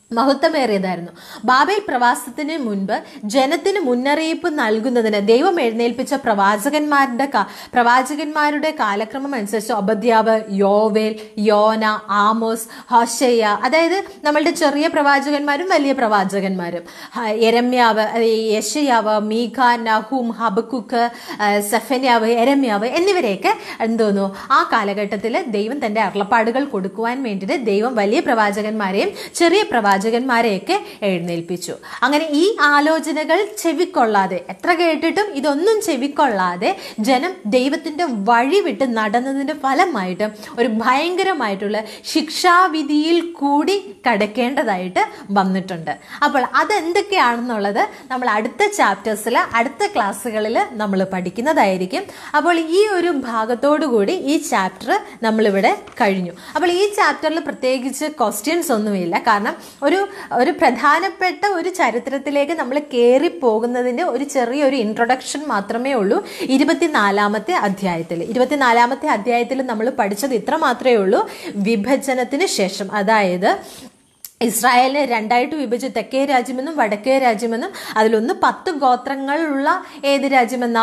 മഹത്വമേറിയതായിരുന്നു ബാബേൽ പ്രവാസത്തിന് മുൻപ് ജനത്തിന് മുന്നറിയിപ്പ് നൽകുന്നതിന് ദൈവം എഴുന്നേൽപ്പിച്ച പ്രവാചകന്മാരുടെ കാ- പ്രവാചകന്മാരുടെ കാലക്രമം അനുസരിച്ച് ഒബദ്യാവ് യോവേൽ യോന ആമോസ് ഹോഷയ്യ അതായത് നമ്മളുടെ ചെറിയ പ്രവാചകന്മാരും വലിയ പ്രവാചകന്മാരും ഹ- യെരമ്യാവ് അഹ് യെശയ്യാവ് മീഖ നഹൂം ഹബക്കുക്ക് അഹ് സെഫന്യാവ് എരമ്യാവ് എന്നിവരെയൊക്കെ എന്തോന്നു ആ കാലഘട്ടത്തിൽ ദൈവം തന്റെ അരുളപ്പാടുകൾ കൊടുക്കുവാൻ വേണ്ടിയിട്ട് ദൈവം വലിയ പ്രവാചകന്മാരെയും ചെറിയ പ്രവാചകന്മാരെയൊക്കെ എഴുന്നേൽപ്പിച്ചു അങ്ങനെ ഈ ആലോചനകൾ ചെവിക്കൊള്ളാതെ എത്ര കേട്ടിട്ടും ഇതൊന്നും ചെവിക്കൊള്ളാതെ ജനം ദൈവത്തിന്റെ വഴി വിട്ട് നടന്നതിന്റെ ഫലമായിട്ട് ഒരു ഭയങ്കരമായിട്ടുള്ള ശിക്ഷാവിധിയിൽ കൂടി കടക്കേണ്ടതായിട്ട് വന്നിട്ടുണ്ട് അപ്പോൾ അതെന്തൊക്കെയാണെന്നുള്ളത് നമ്മൾ അടുത്ത ചാപ്റ്റേഴ്സിൽ അടുത്ത ക്ലാസ്സുകളിൽ നമ്മൾ പഠിക്കുന്നതായിരിക്കും അപ്പോൾ ഈ ഒരു ഭാഗത്തോടു കൂടി ഈ ചാപ്റ്റർ നമ്മളിവിടെ കഴിഞ്ഞു അപ്പോൾ ഈ ചാപ്റ്ററിൽ പ്രത്യേകിച്ച് ക്വസ്റ്റ്യൻസ് ഒന്നുമില്ല കാരണം ഒരു ഒരു പ്രധാനപ്പെട്ട ഒരു ചരിത്രത്തിലേക്ക് നമ്മൾ കയറി പോകുന്നതിൻ്റെ ഒരു ചെറിയൊരു ഇൻട്രൊഡക്ഷൻ മാത്രമേ ഉള്ളൂ ഇരുപത്തിനാലാമത്തെ അധ്യായത്തിൽ ഇരുപത്തിനാലാമത്തെ അധ്യായത്തിൽ നമ്മൾ പഠിച്ചത് ഇത്ര മാത്രമേ ഉള്ളൂ വിഭജനത്തിന് ശേഷം അതായത് ഇസ്രായേലിനെ രണ്ടായിട്ട് വിഭജിച്ച് തെക്കേ രാജ്യമെന്നും വടക്കേ രാജ്യമെന്നും അതിലൊന്ന് പത്ത് ഗോത്രങ്ങളുള്ള ഏത് രാജ്യമെന്ന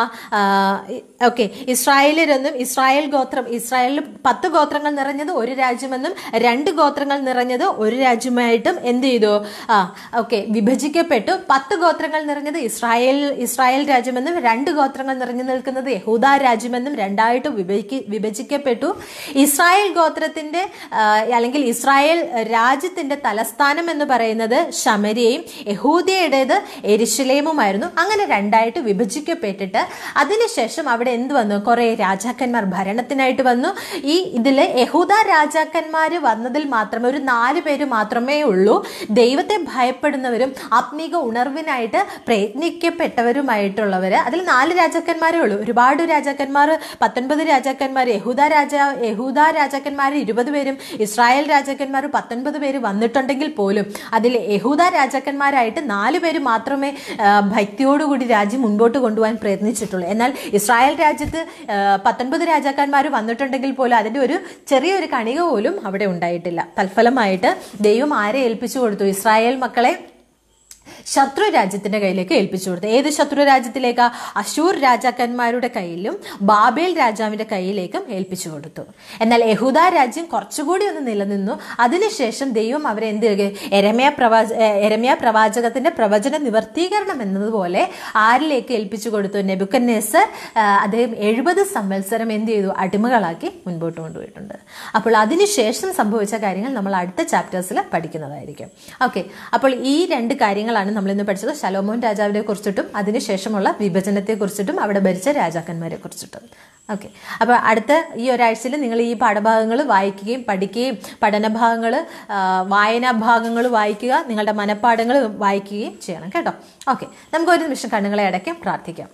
ഓക്കെ ഇസ്രായേലിലെന്നും ഇസ്രായേൽ ഗോത്രം ഇസ്രായേലിൽ പത്ത് ഗോത്രങ്ങൾ നിറഞ്ഞത് ഒരു രാജ്യമെന്നും രണ്ട് ഗോത്രങ്ങൾ നിറഞ്ഞത് ഒരു രാജ്യമായിട്ടും എന്ത് ചെയ്തു ആ ഓക്കെ വിഭജിക്കപ്പെട്ടു പത്ത് ഗോത്രങ്ങൾ നിറഞ്ഞത് ഇസ്രായേൽ ഇസ്രായേൽ രാജ്യമെന്നും രണ്ട് ഗോത്രങ്ങൾ നിറഞ്ഞു നിൽക്കുന്നത് യഹൂദ രാജ്യമെന്നും രണ്ടായിട്ട് വിഭജി വിഭജിക്കപ്പെട്ടു ഇസ്രായേൽ ഗോത്രത്തിന്റെ ആ, അല്ലെങ്കിൽ ഇസ്രായേൽ രാജ്യത്തിന്റെ തലസ്ഥാനം എന്ന് പറയുന്നത് ശമരിയയും യഹൂദിയുടേത് എരിശിലേമുമായിരുന്നു അങ്ങനെ രണ്ടായിട്ട് വിഭജിക്കപ്പെട്ടിട്ട് അതിനുശേഷം അവിടെ എന്ത് വന്നു കുറെ രാജാക്കന്മാർ ഭരണത്തിനായിട്ട് വന്നു ഈ ഇതിൽ യഹൂദ രാജാക്കന്മാർ വന്നതിൽ മാത്രമേ ഒരു നാല് പേര് മാത്രമേ ഉള്ളൂ ദൈവത്തെ ഭയപ്പെടുന്നവരും ആത്മീക ഉണർവിനായിട്ട് പ്രയത്നിക്കപ്പെട്ടവരുമായിട്ടുള്ളവർ അതിൽ നാല് രാജാക്കന്മാരേ ഉള്ളൂ ഒരുപാട് രാജാക്കന്മാർ പത്തൊൻപത് രാജാക്കന്മാർ യഹൂദ രാജ യഹൂദ രാജാക്കന്മാർ ഇരുപത് പേരും ഇസ്രായേൽ രാജാക്കന്മാർ പത്തൊൻപത് പേര് വന്നിട്ടുണ്ടെങ്കിൽ പോലും അതിൽ യഹൂദ രാജാക്കന്മാരായിട്ട് നാല് പേര് മാത്രമേ ആ, ഭക്തിയോടുകൂടി രാജ്യം മുൻപോട്ട് കൊണ്ടുപോകാൻ പ്രയത്നിച്ചിട്ടുള്ളൂ എന്നാൽ ഇസ്രായേൽ രാജ്യത്ത് ആ, പത്തൊൻപത് രാജാക്കന്മാർ വന്നിട്ടുണ്ടെങ്കിൽ പോലും അതിൻ്റെ ഒരു ചെറിയൊരു കണിക പോലും അവിടെ ഉണ്ടായിട്ടില്ല തൽഫലമായിട്ട് ദൈവം ആരെ ഏൽപ്പിച്ചു കൊടുത്തു ഇസ്രായേൽ മക്കളെ ശത്രു രാജ്യത്തിന്റെ കയ്യിലേക്ക് ഏൽപ്പിച്ചു കൊടുത്തു ഏത് ശത്രു രാജ്യത്തിലേക്കാ അശൂർ രാജാക്കന്മാരുടെ കയ്യിലും ബാബേൽ രാജാവിന്റെ കയ്യിലേക്കും ഏൽപ്പിച്ചു കൊടുത്തു എന്നാൽ യഹൂദ രാജ്യം കുറച്ചുകൂടി ഒന്ന് നിലനിന്നു അതിനുശേഷം ദൈവം അവരെ എന്ത് ചെയ്തു? എരമ്യ പ്രവാച എരമ്യ പ്രവാചകത്തിന്റെ പ്രവചന നിവർത്തീകരണം എന്നതുപോലെ ആരിലേക്ക് ഏൽപ്പിച്ചു കൊടുത്തു നെബുക്കന്നേസർ അദ്ദേഹം എഴുപത് സംവത്സരം എന്ത് ചെയ്തു അടിമകളാക്കി മുൻപോട്ട് കൊണ്ടുപോയിട്ടുണ്ട് അപ്പോൾ അതിനുശേഷം സംഭവിച്ച കാര്യങ്ങൾ നമ്മൾ അടുത്ത ചാപ്റ്റേഴ്സിൽ പഠിക്കുന്നതായിരിക്കും ഓക്കെ അപ്പോൾ ഈ രണ്ട് കാര്യങ്ങളാണ് നമ്മൾ ഇന്ന് പഠിച്ചത് ശലോമോൻ രാജാവിനെ കുറിച്ചിട്ടും അതിനുശേഷമുള്ള വിഭജനത്തെ കുറിച്ചിട്ടും അവിടെ ഭരിച്ച രാജാക്കന്മാരെ കുറിച്ചിട്ടും ഓക്കെ അപ്പോൾ അടുത്ത ഈ ഒരാഴ്ചയിൽ നിങ്ങൾ ഈ പാഠഭാഗങ്ങൾ വായിക്കുകയും പഠിക്കുകയും പഠനഭാഗങ്ങൾ വായനാ ഭാഗങ്ങൾ വായിക്കുക നിങ്ങളുടെ മനപ്പാഠങ്ങൾ വായിക്കുകയും ചെയ്യണം കേട്ടോ ഓക്കെ നമുക്ക് ഒരു നിമിഷം കണ്ണുകളെ അടയ്ക്കാം പ്രാർത്ഥിക്കാം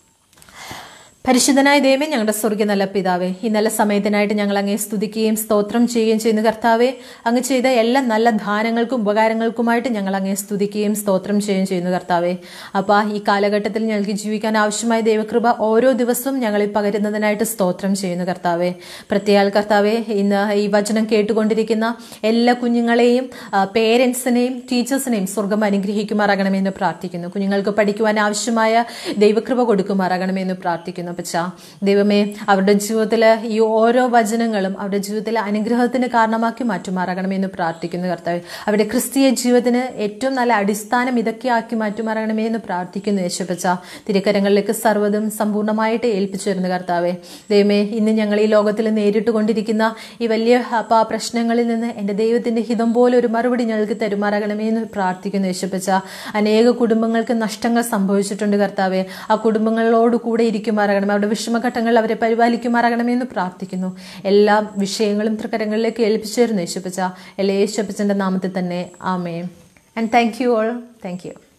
പരിശുദ്ധനായ ദൈവമേ ഞങ്ങളുടെ സ്വർഗ്ഗ നല്ല പിതാവേ ഈ നല്ല സമയത്തിനായിട്ട് ഞങ്ങൾ അങ്ങേ സ്തുതിക്കുകയും സ്തോത്രം ചെയ്യുകയും ചെയ്യുന്ന കർത്താവേ അങ്ങ് ചെയ്ത എല്ലാ നല്ല ദാനങ്ങൾക്കും ഉപകാരങ്ങൾക്കുമായിട്ട് ഞങ്ങൾ അങ്ങേ സ്തുതിക്കുകയും സ്തോത്രം ചെയ്യുകയും ചെയ്യുന്നു കർത്താവേ അപ്പോൾ ഈ കാലഘട്ടത്തിൽ ഞങ്ങൾക്ക് ജീവിക്കാൻ ആവശ്യമായ ദൈവകൃപ ഓരോ ദിവസവും ഞങ്ങളിൽ പകരുന്നതിനായിട്ട് സ്തോത്രം ചെയ്യുന്നു കർത്താവേ പ്രത്യേക കർത്താവേ ഇന്ന് ഈ വചനം കേട്ടുകൊണ്ടിരിക്കുന്ന എല്ലാ കുഞ്ഞുങ്ങളെയും പേരൻസിനെയും ടീച്ചേഴ്സിനെയും സ്വർഗം അനുഗ്രഹിക്കുമാറാകണമെന്ന് പ്രാർത്ഥിക്കുന്നു കുഞ്ഞുങ്ങൾക്ക് പഠിക്കുവാൻ ആവശ്യമായ ദൈവകൃപ കൊടുക്കുമാറാകണമെന്ന് പ്രാർത്ഥിക്കുന്നു പച്ച ദൈവമേ അവരുടെ ജീവിതത്തിൽ ഈ ഓരോ വചനങ്ങളും അവരുടെ ജീവിതത്തിലെ അനുഗ്രഹത്തിന് കാരണമാക്കി മാറ്റുമാറാകണമെന്ന് പ്രാർത്ഥിക്കുന്നു കർത്താവ് അവരുടെ ക്രിസ്തീയ ജീവിതത്തിന് ഏറ്റവും നല്ല അടിസ്ഥാനം ഇതൊക്കെ ആക്കി മാറ്റുമാറാകണമേ എന്ന് പ്രാർത്ഥിക്കുന്നു യേശുപ്പച്ച തിരുക്കരങ്ങളിലേക്ക് സർവ്വതും സമ്പൂർണ്ണമായിട്ട് ഏൽപ്പിച്ചു വരുന്ന കർത്താവെ ദൈവമേ ഇന്ന് ഞങ്ങൾ ഈ ലോകത്തിൽ നേരിട്ട് കൊണ്ടിരിക്കുന്ന ഈ വലിയ അപ്പ പ്രശ്നങ്ങളിൽ നിന്ന് എൻ്റെ ദൈവത്തിൻ്റെ ഹിതം പോലെ ഒരു മറുപടി ഞങ്ങൾക്ക് തരുമാറാകണമേ എന്ന് പ്രാർത്ഥിക്കുന്നു യേശുപ്പച്ച അനേക കുടുംബങ്ങൾക്ക് നഷ്ടങ്ങൾ സംഭവിച്ചിട്ടുണ്ട് കർത്താവെ ആ കുടുംബങ്ങളോട് കൂടെ ഇരിക്കുമാറാകണം അവരുടെ വിഷമഘട്ടങ്ങളിൽ അവരെ പരിപാലിക്കുമാറാകണമെന്ന് പ്രാർത്ഥിക്കുന്നു എല്ലാ വിഷയങ്ങളും തൃക്കരങ്ങളിലേക്ക് ഏൽപ്പിച്ചു തരുന്നു യേശുപ്പച്ച എല്ലാ യേശുപ്പച്ചൻ്റെ നാമത്തിൽ തന്നെ ആമേ and thank you all thank U